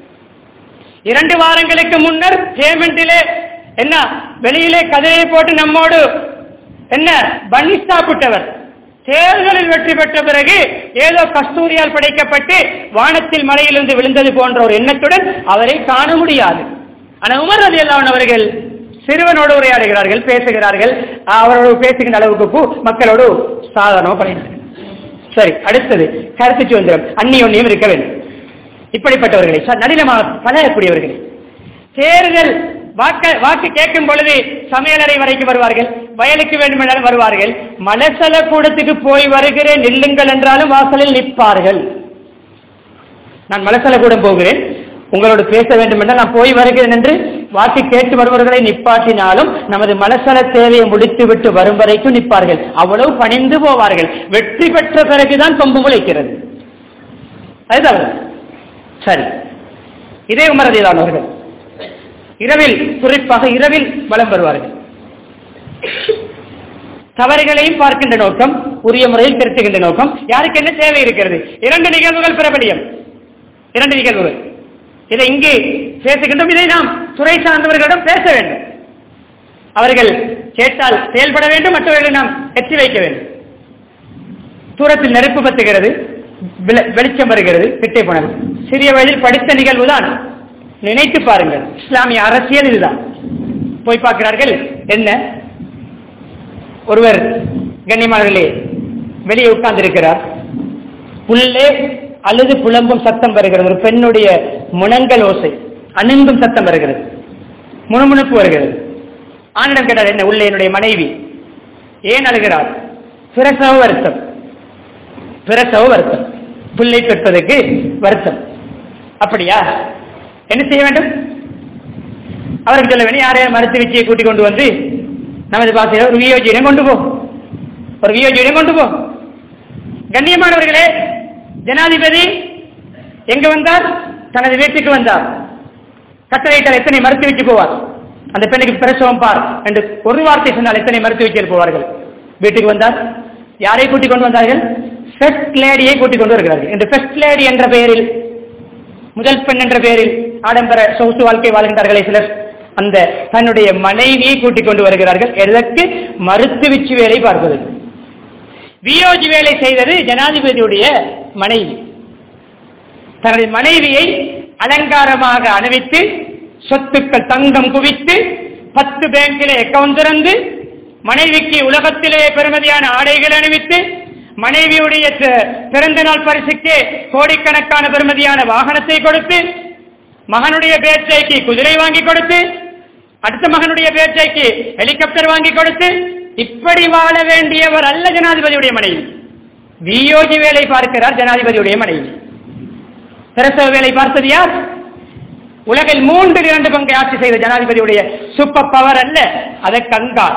இரண்டு வாரங்களுக்கு முன்னர் பேமெண்டிலே என்ன வெளியிலே கதையை போட்டு நம்மோடு என்ன பண்ணி சாப்பிட்டவர் தேர்தலில் வெற்றி பெற்ற பிறகு ஏதோ கஸ்தூரியால் படைக்கப்பட்டு வானத்தில் மலையிலிருந்து விழுந்தது போன்ற ஒரு எண்ணத்துடன் அவரை காண முடியாது ஆனால் உமர் ரதி அவர்கள் சிறுவனோடு உரையாடுகிறார்கள் பேசுகிறார்கள் அவரோடு பேசுகின்ற அளவுக்கு பூ- மக்களோடு சாதாரணமாக பழகினார்கள் சரி அடுத்தது கருத்து சுதந்திரம் அந்நியோன்யம் இருக்க வேண்டும் இப்படிப்பட்டவர்களை ச- நளினமாக பழகக்கூடியவர்களை தேர்தல் வாக்க வாக்கு கேட்கும் பொழுது சமையலறை வரைக்கும் வருவார்கள் வயலுக்கு வேண்டுமென்றாலும் வருவார்கள் மலசல கூடத்துக்கு போய் வருகிறேன் நில்லுங்கள் என்றாலும் வாசலில் நிற்பார்கள் நான் மலசல கூடம் போகிறேன் உங்களோடு பேச வேண்டும் என்றால் நான் போய் வருகிறேன் என்று வாக்கு கேட்டு வருபவர்களை நிப்பாட்டினாலும் நமது மலசல தேவையை முடித்துவிட்டு வரும் வரைக்கும் நிற்பார்கள் அவ்வளவு பணிந்து போவார்கள் வெற்றி பெற்ற பிறகுதான் கொம்பு முளைக்கிறது அதுதான் சரி இதே உமரதியிலானவர்கள் இரவில் குறிப்பாக இரவில் வலம் வருவார்கள் தவறுகளையும் பார்க்கின்ற நோக்கம் உரிய முறையில் திருத்துகின்ற நோக்கம் யாருக்கு என்ன தேவை இருக்கிறது இரண்டு நிகழ்வுகள் பிரபலியம் இரண்டு நிகழ்வுகள் இதை இங்கே பேசுகின்றோம் இதை நாம் துறை சார்ந்தவர்களிடம் பேச வேண்டும் அவர்கள் கேட்டால் செயல்பட வேண்டும் மற்றவர்களை நாம் எத்தி வைக்க வேண்டும் தூரத்தில் நெருப்பு பத்துகிறது விள- வெளிச்சம் வருகிறது கிட்டே போனது சிறிய வயதில் படித்த நிகழ்வுதான் நினைத்து பாருங்கள் இஸ்லாமிய அரசியல் இதுதான் போய் பார்க்கிறார்கள் என்ன ஒருவர் கண்ணியமானவர்களே வெளியே உட்கார்ந்திருக்கிறார் உள்ளே அழுது புலம்பும் சத்தம் வருகிறது ஒரு பெண்ணுடைய முனங்கல் ஓசை அணுங்கும் சத்தம் வருகிறது முணுமுணுப்பு வருகிறது ஆணிடம் கேட்டார் என்ன உள்ளே என்னுடைய மனைவி ஏன் அழுகிறார் பிரசவ வருத்தம் பிரசவ வருத்தம் பிள்ளை பெற்பதற்கு வருத்தம் அப்படியா என்ன செய்ய வேண்டும் அவருக்கு சொல்ல வேண்டிய யாரையும் மறுத்து வச்சு கூட்டிக் கொண்டு வந்து நமது பாசையில் ஒரு வியோஜியிடம் கொண்டு போ ஒரு வியோஜியிடம் கொண்டு போ கண்ணியமானவர்களே ஜனாதிபதி எங்க வந்தார் தனது வீட்டுக்கு வந்தார் கட்டளையிட்டால் எத்தனை மறுத்து வச்சு போவார் அந்த பெண்ணுக்கு பிரசவம் பார் என்று ஒரு வார்த்தை சொன்னால் எத்தனை மறுத்து வச்சு போவார்கள் வீட்டுக்கு வந்தார் யாரை கூட்டிக் கொண்டு வந்தார்கள் ஃபெஸ்ட் லேடியை கூட்டிக் கொண்டு வருகிறார்கள் இந்த ஃபெஸ்ட் லேடி என்ற பெயரில் முதல் பெண் என்ற பெயரில் ஆடம்பர சொகுசு வாழ்க்கை வாழ்கின்றார்களே சிலர் அந்த தன்னுடைய மனைவியை கூட்டிக் கொண்டு வருகிறார்கள் எதற்கு மருத்து வச்சு வேலை பார்ப்பது வியோஜி வேலை செய்தது ஜனாதிபதியுடைய மனைவி தனது மனைவியை அலங்காரமாக அணிவித்து சொத்துக்கள் தங்கம் குவித்து பத்து பேங்கிலே அக்கவுண்ட் திறந்து மனைவிக்கு உலகத்திலே பெருமதியான ஆடைகள் அணிவித்து மனைவியுடைய த- பிறந்த நாள் பரிசுக்கு கோடிக்கணக்கான பெருமதியான வாகனத்தை கொடுத்து மகனுடைய பேச்சைக்கு குதிரை வாங்கி கொடுத்து அடுத்த மகனுடைய பேச்சைக்கு ஹெலிகாப்டர் வாங்கி கொடுத்து இப்படி வாழ வேண்டியவர் அல்ல ஜனாதிபதியுடைய மனைவி வியோஜி வேலை பார்க்கிறார் ஜனாதிபதியுடைய மனைவி பிரசவ வேலை பார்த்தது யார் உலகில் மூன்றில் இரண்டு பங்கை ஆட்சி செய்த ஜனாதிபதியுடைய சூப்பர் பவர் அல்ல அதற்கு அங்கார்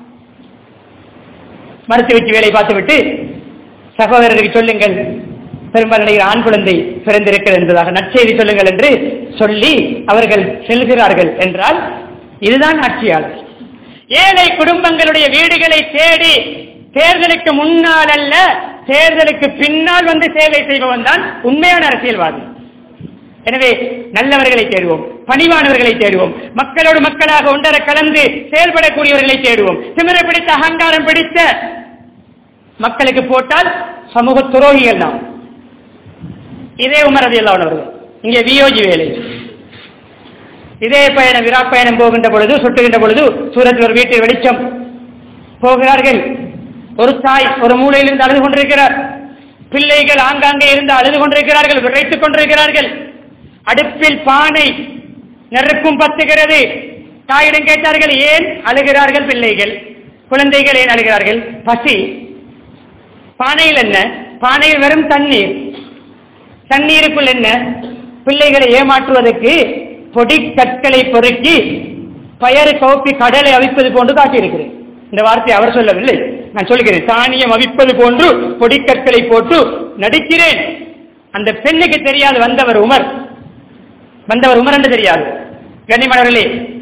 மருத்துவ வச்சு வேலை பார்த்துவிட்டு சகோதரருக்கு சொல்லுங்கள் பெரும்பாலும் நினைக்கிற ஆண் குழந்தை பிறந்திருக்கிறது என்பதாக நற்செய்தி சொல்லுங்கள் என்று சொல்லி அவர்கள் செல்கிறார்கள் என்றால் இதுதான் ஆட்சியாளர் ஏழை குடும்பங்களுடைய வீடுகளை தேடி தேர்தலுக்கு முன்னால் அல்ல தேர்தலுக்கு பின்னால் வந்து சேவை செய்பவன் தான் உண்மையான அரசியல்வாதி எனவே நல்லவர்களை தேடுவோம் பணிவானவர்களை தேடுவோம் மக்களோடு மக்களாக ஒன்றரை கலந்து செயல்படக்கூடியவர்களை தேடுவோம் திமிர பிடித்த அகங்காரம் பிடித்த மக்களுக்கு போட்டால் சமூக துரோகிகள் நாம் இதே உமரது அவர்கள் இங்கே வியோஜி வேலை இதே பயணம் விரா பயணம் போகின்ற பொழுது சுட்டுகின்ற பொழுது சூரத்தில் ஒரு வீட்டில் வெளிச்சம் போகிறார்கள் ஒரு தாய் ஒரு மூலையில் இருந்து அழுது கொண்டிருக்கிறார் பிள்ளைகள் ஆங்காங்கே இருந்து அழுது கொண்டிருக்கிறார்கள் விரைத்துக் கொண்டிருக்கிறார்கள் அடுப்பில் பானை நெருப்பும் பத்துகிறது தாயிடம் கேட்டார்கள் ஏன் அழுகிறார்கள் பிள்ளைகள் குழந்தைகள் ஏன் அழுகிறார்கள் பசி பானையில் என்ன பானையில் வெறும் தண்ணீர் தண்ணீருக்குள் என்ன பிள்ளைகளை ஏமாற்றுவதற்கு பொடி கற்களை பொறுக்கி பயறு கவுப்பி கடலை அவிப்பது போன்று காட்டியிருக்கிறேன் இந்த வார்த்தை அவர் சொல்லவில்லை நான் சொல்கிறேன் தானியம் அவிப்பது போன்று பொடிக்கற்களை போட்டு நடிக்கிறேன் அந்த பெண்ணுக்கு தெரியாது வந்தவர் உமர் வந்தவர் உமர் என்று தெரியாது கண்ணியமானவர்களே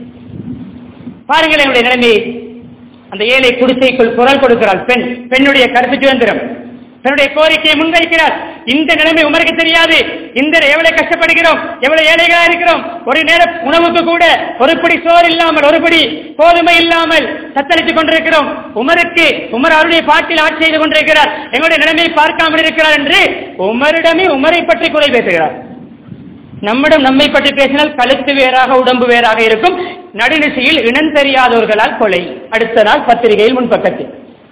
பாருங்கள் என்னுடைய நிலைமையை அந்த ஏழை குடிசைக்குள் குரல் கொடுக்கிறாள் பெண் பெண்ணுடைய கருத்து சுதந்திரம் தன்னுடைய கோரிக்கையை முன்வைக்கிறார் இந்த நிலைமை உமருக்கு தெரியாது இந்த எவ்வளவு கஷ்டப்படுகிறோம் எவ்வளவு ஏழைகளா இருக்கிறோம் ஒரு நேர உணவுக்கு கூட ஒரு பிடி சோறு இல்லாமல் ஒரு பிடி கோதுமை இல்லாமல் தத்தளித்துக் கொண்டிருக்கிறோம் உமருக்கு உமர் அவருடைய பாட்டில் ஆட்சி செய்து கொண்டிருக்கிறார் எங்களுடைய நிலைமையை பார்க்காமல் இருக்கிறார் என்று உமரிடமே உமரை பற்றி குறை பேசுகிறார் நம்மிடம் நம்மை பற்றி பேசினால் கழுத்து வேறாக உடம்பு வேறாக இருக்கும் நடுநிசையில் இனம் தெரியாதவர்களால் கொலை அடுத்த நாள் பத்திரிகையில் முன்பக்கத்தில்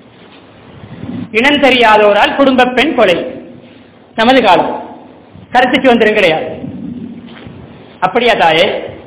இனம் தெரியாதோரால் குடும்ப பெண் கொலை நமது காலம் கருத்துக்கு வந்துடும் கிடையாது அப்படியா தாயே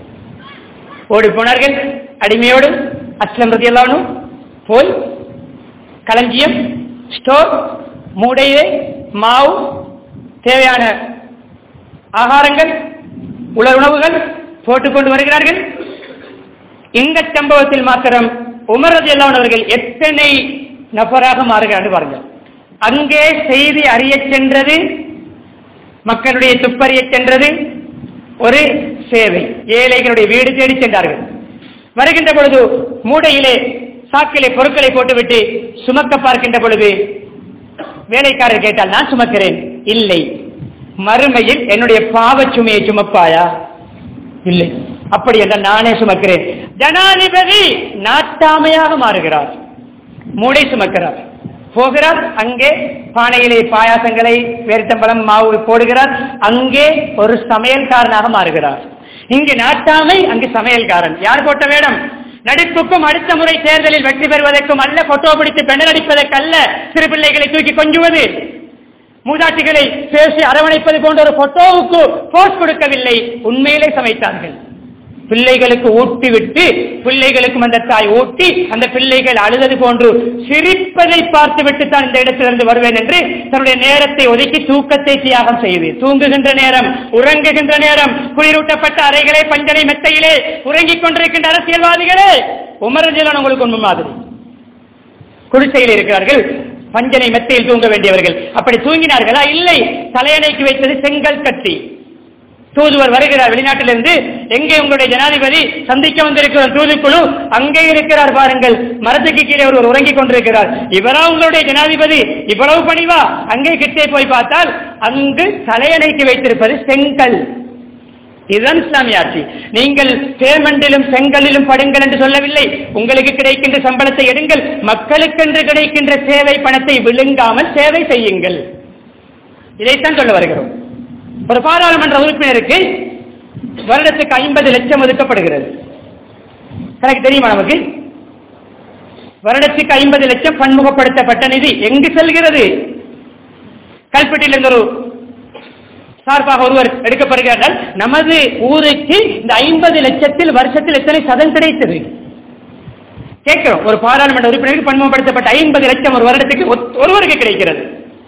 ஓடி போனார்கள் அடிமையோடு அஸ்லம் ரதியல்லானும் போய் களஞ்சியம் ஸ்டோர் மூடையே மாவு தேவையான ஆகாரங்கள் உலர் உணவுகள் போட்டுக்கொண்டு வருகிறார்கள் இந்த சம்பவத்தில் மாத்திரம் உமரது அவர்கள் எத்தனை நபராக மாறுகிறார்கள் பாருங்கள் அங்கே செய்தி அறிய சென்றது மக்களுடைய துப்பறிய சென்றது ஒரு சேவை ஏழைகளுடைய வீடு தேடி சென்றார்கள் வருகின்ற பொழுது மூடையிலே சாக்கிலே பொருட்களை போட்டுவிட்டு சுமக்க பார்க்கின்ற பொழுது வேலைக்காரர் கேட்டால் நான் சுமக்கிறேன் இல்லை மறுமையில் என்னுடைய பாவச் சுமையை சுமப்பாயா இல்லை அப்படி என்றால் நானே சுமக்கிறேன் ஜனாதிபதி நாட்டாமையாக மாறுகிறார் மூடை சுமக்கிறார் போகிறார் அங்கே பானையிலே பாயாசங்களை வேர்த்தம்பழம் மாவு போடுகிறார் அங்கே ஒரு சமையல்காரனாக மாறுகிறார் இங்கு நாட்டாமை அங்கு சமையல்காரன் யார் போட்ட வேடம் நடிப்புக்கும் அடுத்த முறை தேர்தலில் வெற்றி பெறுவதற்கும் அல்ல போட்டோ பிடித்து பெண்ணர் அடிப்பதற்கு அல்ல சிறு பிள்ளைகளை தூக்கி கொஞ்சுவது மூதாட்டிகளை பேசி அரவணைப்பது போன்ற ஒரு போட்டோவுக்கு போஸ்ட் கொடுக்கவில்லை உண்மையிலே சமைத்தார்கள் பிள்ளைகளுக்கு ஊட்டி விட்டு பிள்ளைகளுக்கும் அந்த தாய் ஊட்டி அந்த பிள்ளைகள் அழுதது போன்று சிரிப்பதை பார்த்துவிட்டு தான் இந்த இடத்திலிருந்து வருவேன் என்று தன்னுடைய நேரத்தை ஒதுக்கி தூக்கத்தை தியாகம் செய்து தூங்குகின்ற நேரம் உறங்குகின்ற நேரம் குளிரூட்டப்பட்ட அறைகளே பஞ்சனை மெத்தையிலே உறங்கிக் கொண்டிருக்கின்ற அரசியல்வாதிகளே உமரஜிலான் உங்களுக்கு உண்மை மாதிரி குடிசையில் இருக்கிறார்கள் பஞ்சனை மெத்தையில் தூங்க வேண்டியவர்கள் அப்படி தூங்கினார்களா இல்லை தலையணைக்கு வைத்தது செங்கல் கட்டி தூதுவர் வருகிறார் வெளிநாட்டிலிருந்து எங்கே உங்களுடைய ஜனாதிபதி சந்திக்க வந்திருக்கிற தூதுக்குழு அங்கே இருக்கிறார் பாருங்கள் மரத்துக்கு கீழே ஒருவர் உறங்கிக் கொண்டிருக்கிறார் இவரா உங்களுடைய ஜனாதிபதி இவ்வளவு பணிவா அங்கே கிட்டே போய் பார்த்தால் அங்கு தலையணைக்கு வைத்திருப்பது செங்கல் இதுதான் இஸ்லாமிய ஆட்சி நீங்கள் பேமெண்டிலும் செங்கலிலும் படுங்கள் என்று சொல்லவில்லை உங்களுக்கு கிடைக்கின்ற சம்பளத்தை எடுங்கள் மக்களுக்கென்று கிடைக்கின்ற சேவை பணத்தை விழுங்காமல் சேவை செய்யுங்கள் இதைத்தான் சொல்ல வருகிறோம் ஒரு பாராளுமன்ற உறுப்பினருக்கு வருடத்துக்கு ஐம்பது லட்சம் ஒதுக்கப்படுகிறது எனக்கு தெரியுமா நமக்கு வருடத்துக்கு ஐம்பது லட்சம் பன்முகப்படுத்தப்பட்ட நிதி எங்கு செல்கிறது கல்பட்டியிலிருந்து ஒரு சார்பாக ஒருவர் எடுக்கப்படுகிறார்கள் நமது ஊருக்கு இந்த ஐம்பது லட்சத்தில் வருஷத்தில் எத்தனை சதம் கிடைத்தது கேட்கிறோம் ஒரு பாராளுமன்ற உறுப்பினருக்கு பன்முகப்படுத்தப்பட்ட ஐம்பது லட்சம் ஒரு வருடத்துக்கு ஒருவருக்கு கிடைக்கிறது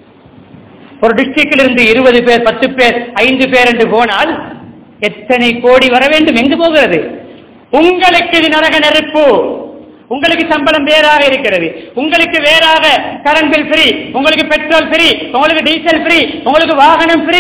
ஒரு டிஸ்ட்ரிக்டில் இருந்து இருபது பேர் பத்து பேர் ஐந்து பேர் என்று போனால் எத்தனை கோடி வர வேண்டும் எங்கு போகிறது உங்களுக்கு இது நரக நெருப்பு உங்களுக்கு சம்பளம் வேறாக இருக்கிறது உங்களுக்கு வேறாக கரண்ட் பில் ஃப்ரீ உங்களுக்கு பெட்ரோல் ஃப்ரீ உங்களுக்கு டீசல் ஃப்ரீ உங்களுக்கு வாகனம் ஃப்ரீ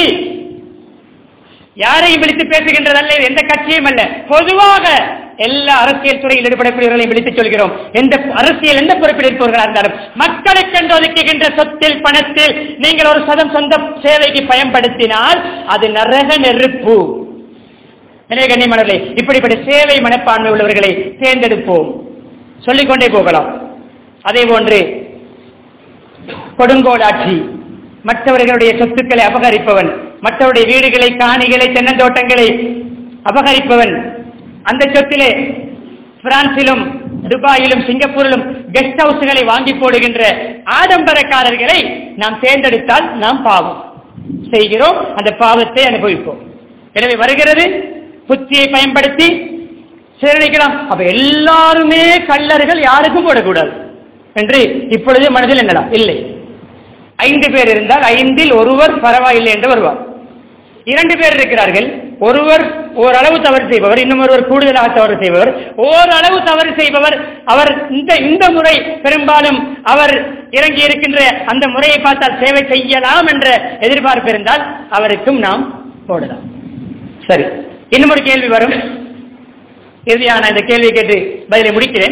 யாரையும் விழித்து பேசுகின்றதல்ல எந்த கட்சியும் அல்ல பொதுவாக எல்லா அரசியல் துறையில் ஈடுபடக்கூடியவர்களையும் விழித்துச் சொல்கிறோம் எந்த அரசியல் எந்த பொறுப்பில் இருப்பவர்களாக இருந்தாலும் மக்களுக்கென்று ஒதுக்குகின்ற சொத்தில் பணத்தில் நீங்கள் ஒரு சதம் சொந்த சேவைக்கு பயன்படுத்தினால் அது நரக நெருப்பு எனவே கண்ணியமானவர்களே இப்படிப்பட்ட சேவை மனப்பான்மை உள்ளவர்களை தேர்ந்தெடுப்போம் சொல்லிக்கொண்டே போகலாம் அதே போன்று கொடுங்கோடாட்சி மற்றவர்களுடைய சொத்துக்களை அபகரிப்பவன் மற்றவருடைய வீடுகளை காணிகளை தென்னந்தோட்டங்களை அபகரிப்பவன் அந்த சொத்திலே பிரான்சிலும் துபாயிலும் சிங்கப்பூரிலும் கெஸ்ட் ஹவுஸ்களை வாங்கி போடுகின்ற ஆடம்பரக்காரர்களை நாம் தேர்ந்தெடுத்தால் நாம் பாவம் செய்கிறோம் அந்த பாவத்தை அனுபவிப்போம் எனவே வருகிறது புத்தியை பயன்படுத்தி சீரணிக்கலாம் அப்ப எல்லாருமே கள்ளர்கள் யாருக்கும் போடக்கூடாது என்று இப்பொழுது மனதில் என்னலாம் இல்லை ஐந்து பேர் இருந்தால் ஐந்தில் ஒருவர் பரவாயில்லை என்று வருவார் இரண்டு பேர் இருக்கிறார்கள் ஒருவர் ஓரளவு தவறு செய்பவர் இன்னும் ஒருவர் கூடுதலாக தவறு செய்பவர் ஓரளவு தவறு செய்பவர் அவர் இந்த இந்த முறை பெரும்பாலும் அவர் இறங்கி இருக்கின்ற அந்த முறையை பார்த்தால் சேவை செய்யலாம் என்ற எதிர்பார்ப்பு இருந்தால் அவருக்கும் நாம் போடலாம் சரி இன்னும் ஒரு கேள்வி வரும் இறுதியான இந்த கேள்வியை கேட்டு பதிலை முடிக்கிறேன்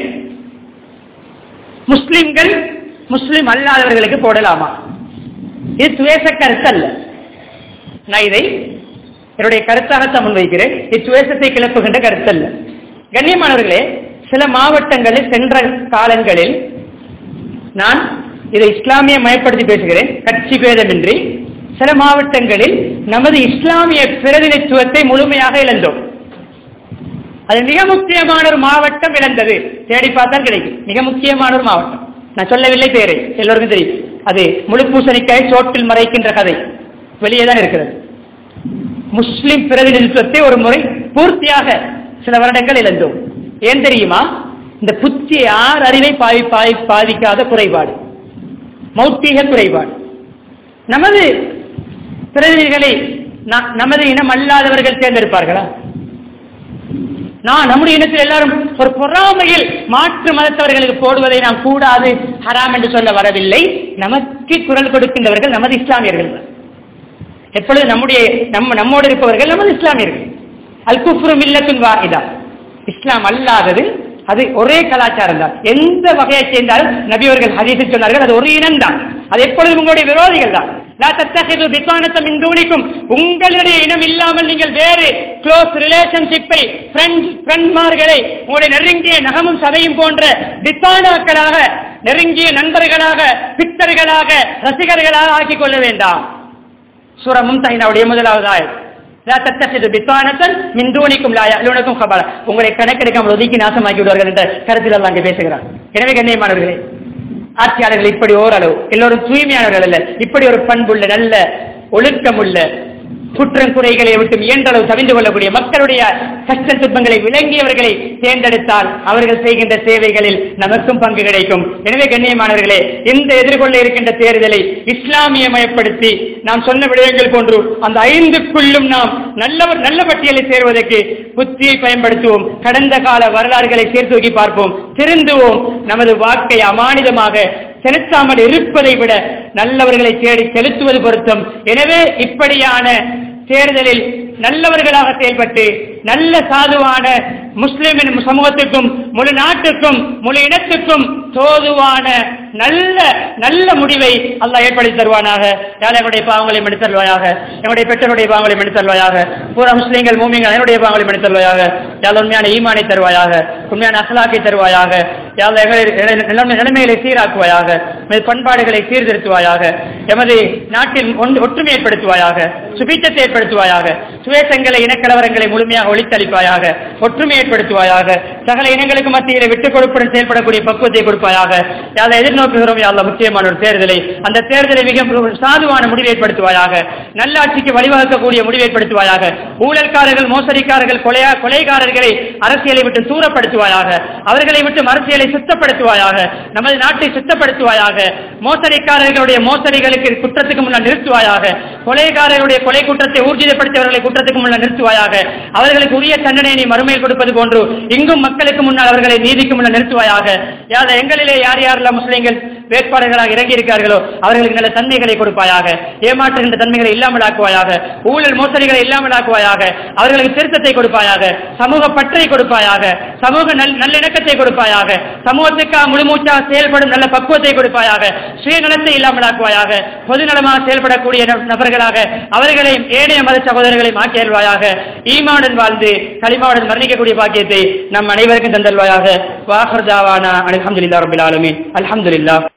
முஸ்லிம்கள் முஸ்லிம் அல்லாதவர்களுக்கு போடலாமா இது துவேச கருத்து அல்ல நான் இதை என்னுடைய கருத்தாகத்தான் முன்வைக்கிறேன் இச்சுவேசத்தை கிளப்புகின்ற கருத்து அல்ல கண்ணியமானவர்களே சில மாவட்டங்களில் சென்ற காலங்களில் நான் இதை இஸ்லாமிய மயப்படுத்தி பேசுகிறேன் கட்சி பேதமின்றி சில மாவட்டங்களில் நமது இஸ்லாமிய பிரதிநிதித்துவத்தை முழுமையாக இழந்தோம் அது மிக முக்கியமான ஒரு மாவட்டம் இழந்தது தேடி பார்த்தால் கிடைக்கும் மிக முக்கியமான ஒரு மாவட்டம் நான் சொல்லவில்லை பேரை எல்லோருக்கும் தெரியும் அது முழு பூசணிக்காய் சோட்டில் மறைக்கின்ற கதை வெளியே தான் இருக்கிறது முஸ்லிம் பிரதிநிதித்துவத்தை ஒரு முறை பூர்த்தியாக சில வருடங்கள் இழந்தோம் ஏன் தெரியுமா இந்த புத்தி யார் அறிவை பாவி பாவி பாதிக்காத குறைபாடு மௌத்தீக குறைபாடு நமது பிரதிநிதிகளை நமது இனம் அல்லாதவர்கள் தேர்ந்தெடுப்பார்களா நான் நம்முடைய இனத்தில் எல்லாரும் ஒரு பொறாமையில் மாற்று மதத்தவர்களுக்கு போடுவதை நாம் கூடாது ஹராம் என்று சொல்ல வரவில்லை நமக்கு குரல் கொடுக்கின்றவர்கள் நமது இஸ்லாமியர்கள் எப்பொழுது நம்முடைய நம்ம நம்மோடு இருப்பவர்கள் நமது இஸ்லாமியர்கள் அல் குஃப்ரு மில்லத்துன் வாஹிதா இஸ்லாம் அல்லாதது அது ஒரே கலாச்சாரம் தான் எந்த வகையை சேர்ந்தாலும் நபியவர்கள் ஹதீஸில் சொன்னார்கள் அது ஒரு இனம் தான் அது எப்பொழுதும் உங்களுடைய விரோதிகள் தான் உங்களுடைய இனம் இல்லாமல் நீங்கள் வேறு க்ளோஸ் ரிலேஷன்ஷிப்பை ஃப்ரெண்ட்மார்களை உங்களுடைய நெருங்கிய நகமும் சதையும் போன்ற பித்தானாக்களாக நெருங்கிய நண்பர்களாக பித்தர்களாக ரசிகர்களாக ஆக்கிக் கொள்ள வேண்டாம் சூரமும் தைனாவுடைய முதலாவது ஆயம் உங்களை கணக்கெடுக்காமல் ஒதுக்கி நாசமாக்கி விடுவார்கள் என்ற கருத்தில் எல்லாம் அங்கே பேசுகிறார் எனவே கண்ணியமானவர்களே ஆட்சியாளர்கள் இப்படி ஓரளவு எல்லோரும் தூய்மையானவர்கள் அல்ல இப்படி ஒரு பண்புள்ள நல்ல ஒழுக்கமுள்ள குற்றம் குறைகளை விட்டு இயன்றளவு தவிந்து கொள்ளக்கூடிய மக்களுடைய கஷ்ட துன்பங்களை விளங்கியவர்களை தேர்ந்தெடுத்தால் அவர்கள் செய்கின்ற சேவைகளில் நமக்கும் பங்கு கிடைக்கும் எனவே கண்ணியமானவர்களே இந்த எதிர்கொள்ள இருக்கின்ற தேர்தலை இஸ்லாமியமயப்படுத்தி நாம் சொன்ன விடயங்கள் போன்று அந்த ஐந்துக்குள்ளும் நாம் நல்ல நல்ல பட்டியலில் சேருவதற்கு புத்தியை பயன்படுத்துவோம் கடந்த கால வரலாறுகளை சேர்த்தூக்கி பார்ப்போம் திருந்துவோம் நமது வாக்கை அமானிதமாக செலுத்தாமல் இருப்பதை விட நல்லவர்களை தேடி செலுத்துவது பொருத்தம் எனவே இப்படியான தேர்தலில் நல்லவர்களாக செயல்பட்டு நல்ல சாதுவான முஸ்லிமின் சமூகத்துக்கும் முழு நாட்டுக்கும் முழு இனத்துக்கும் தோதுவான நல்ல நல்ல முடிவை அல்லாஹ் ஏற்படுத்தி தருவானாக யார் எங்களுடைய பாவங்களை மன்னித் தருவாயாக எங்களுடைய பெற்றோருடைய பாவங்களை மன்னித் தருவாயாக பூரா முஸ்லீம்கள் மூமிங்கள் என்னுடைய பாவங்களை மன்னித் தருவாயாக யாழ் உண்மையான ஈமானை தருவாயாக உண்மையான அசலாக்கை தருவாயாக யாழ் எங்களுடைய நிலைமைகளை சீராக்குவாயாக எமது பண்பாடுகளை சீர்திருத்துவாயாக எமது நாட்டில் ஒன்று ஒற்றுமை ஏற்படுத்துவாயாக சுபீச்சத்தை ஏற்படுத்துவாயாக சுவேசங்களை இனக்கலவரங்களை முழுமையாக ஒழித்தளிப்பாயாக ஒற்றுமை ஏற்படுத்துவாயாக சகல இனங்களுக்கு மத்தியில் விட்டுக் கொடுப்புடன் செயல்படக்கூடிய பக்குவத்தை கொடுப்பாயாக யாரை எதிர்நோக்குகிறோம் யாழ்ல முக்கியமான ஒரு தேர்தலை அந்த தேர்தலை மிக சாதுவான முடிவை ஏற்படுத்துவாயாக நல்லாட்சிக்கு வழிவகுக்கக்கூடிய முடிவை ஏற்படுத்துவாயாக ஊழல்காரர்கள் மோசடிக்காரர்கள் கொலையா கொலைகாரர்களை அரசியலை விட்டு தூரப்படுத்துவாயாக அவர்களை விட்டு அரசியலை சுத்தப்படுத்துவாயாக நமது நாட்டை சுத்தப்படுத்துவாயாக மோசடிக்காரர்களுடைய மோசடிகளுக்கு குற்றத்துக்கு முன்னால் நிறுத்துவாயாக கொலைகாரர்களுடைய கொலை குற்றத்தை ஊர்ஜிதப்படுத்தியவர்களை குற்றத்துக்கு முன்னால் நிறுத்துவாயாக அவர்களுக்கு உரிய தண்டனை நீ மறுமையில் கொடுப்பது போன்று இங்கும் மக்களுக்கு முன்னால் அவர்களை நீதிக்கு முன்னால் நிறுத்துவாயாக யார் எங்களிலே யார் யாரெல்லாம் முஸ்லிம்கள் வேட்பாளர்களாக இறங்கி இருக்கிறார்களோ அவர்களுக்கு நல்ல தன்மைகளை கொடுப்பாயாக ஏமாற்றுகின்ற தன்மைகளை இல்லாமல் ஆக்குவாயாக ஊழல் மோசடிகளை இல்லாமல் ஆக்குவாயாக அவர்களுக்கு திருத்தத்தை கொடுப்பாயாக சமூக பற்றை கொடுப்பாயாக சமூக நல் நல்லிணக்கத்தை கொடுப்பாயாக சமூகத்துக்காக முழுமூச்சாக செயல்படும் நல்ல பக்குவத்தை கொடுப்பாயாக சுயநலத்தை இல்லாமல் ஆக்குவாயாக பொதுநலமாக செயல்படக்கூடிய நபர்களாக அவர்களையும் ஏனைய மத சகோதரர்களையும் ஆக்கி அல்வாயாக ஈமாவுடன் வாழ்ந்து களிமாவுடன் மரணிக்கக்கூடிய பாக்கியத்தை நம் அனைவருக்கும் தந்தல்வாயாக வாஹர் தாவானா அலமதுல்லா ரபில் ஆலமீன் அல்ஹம்துலில்லாஹ்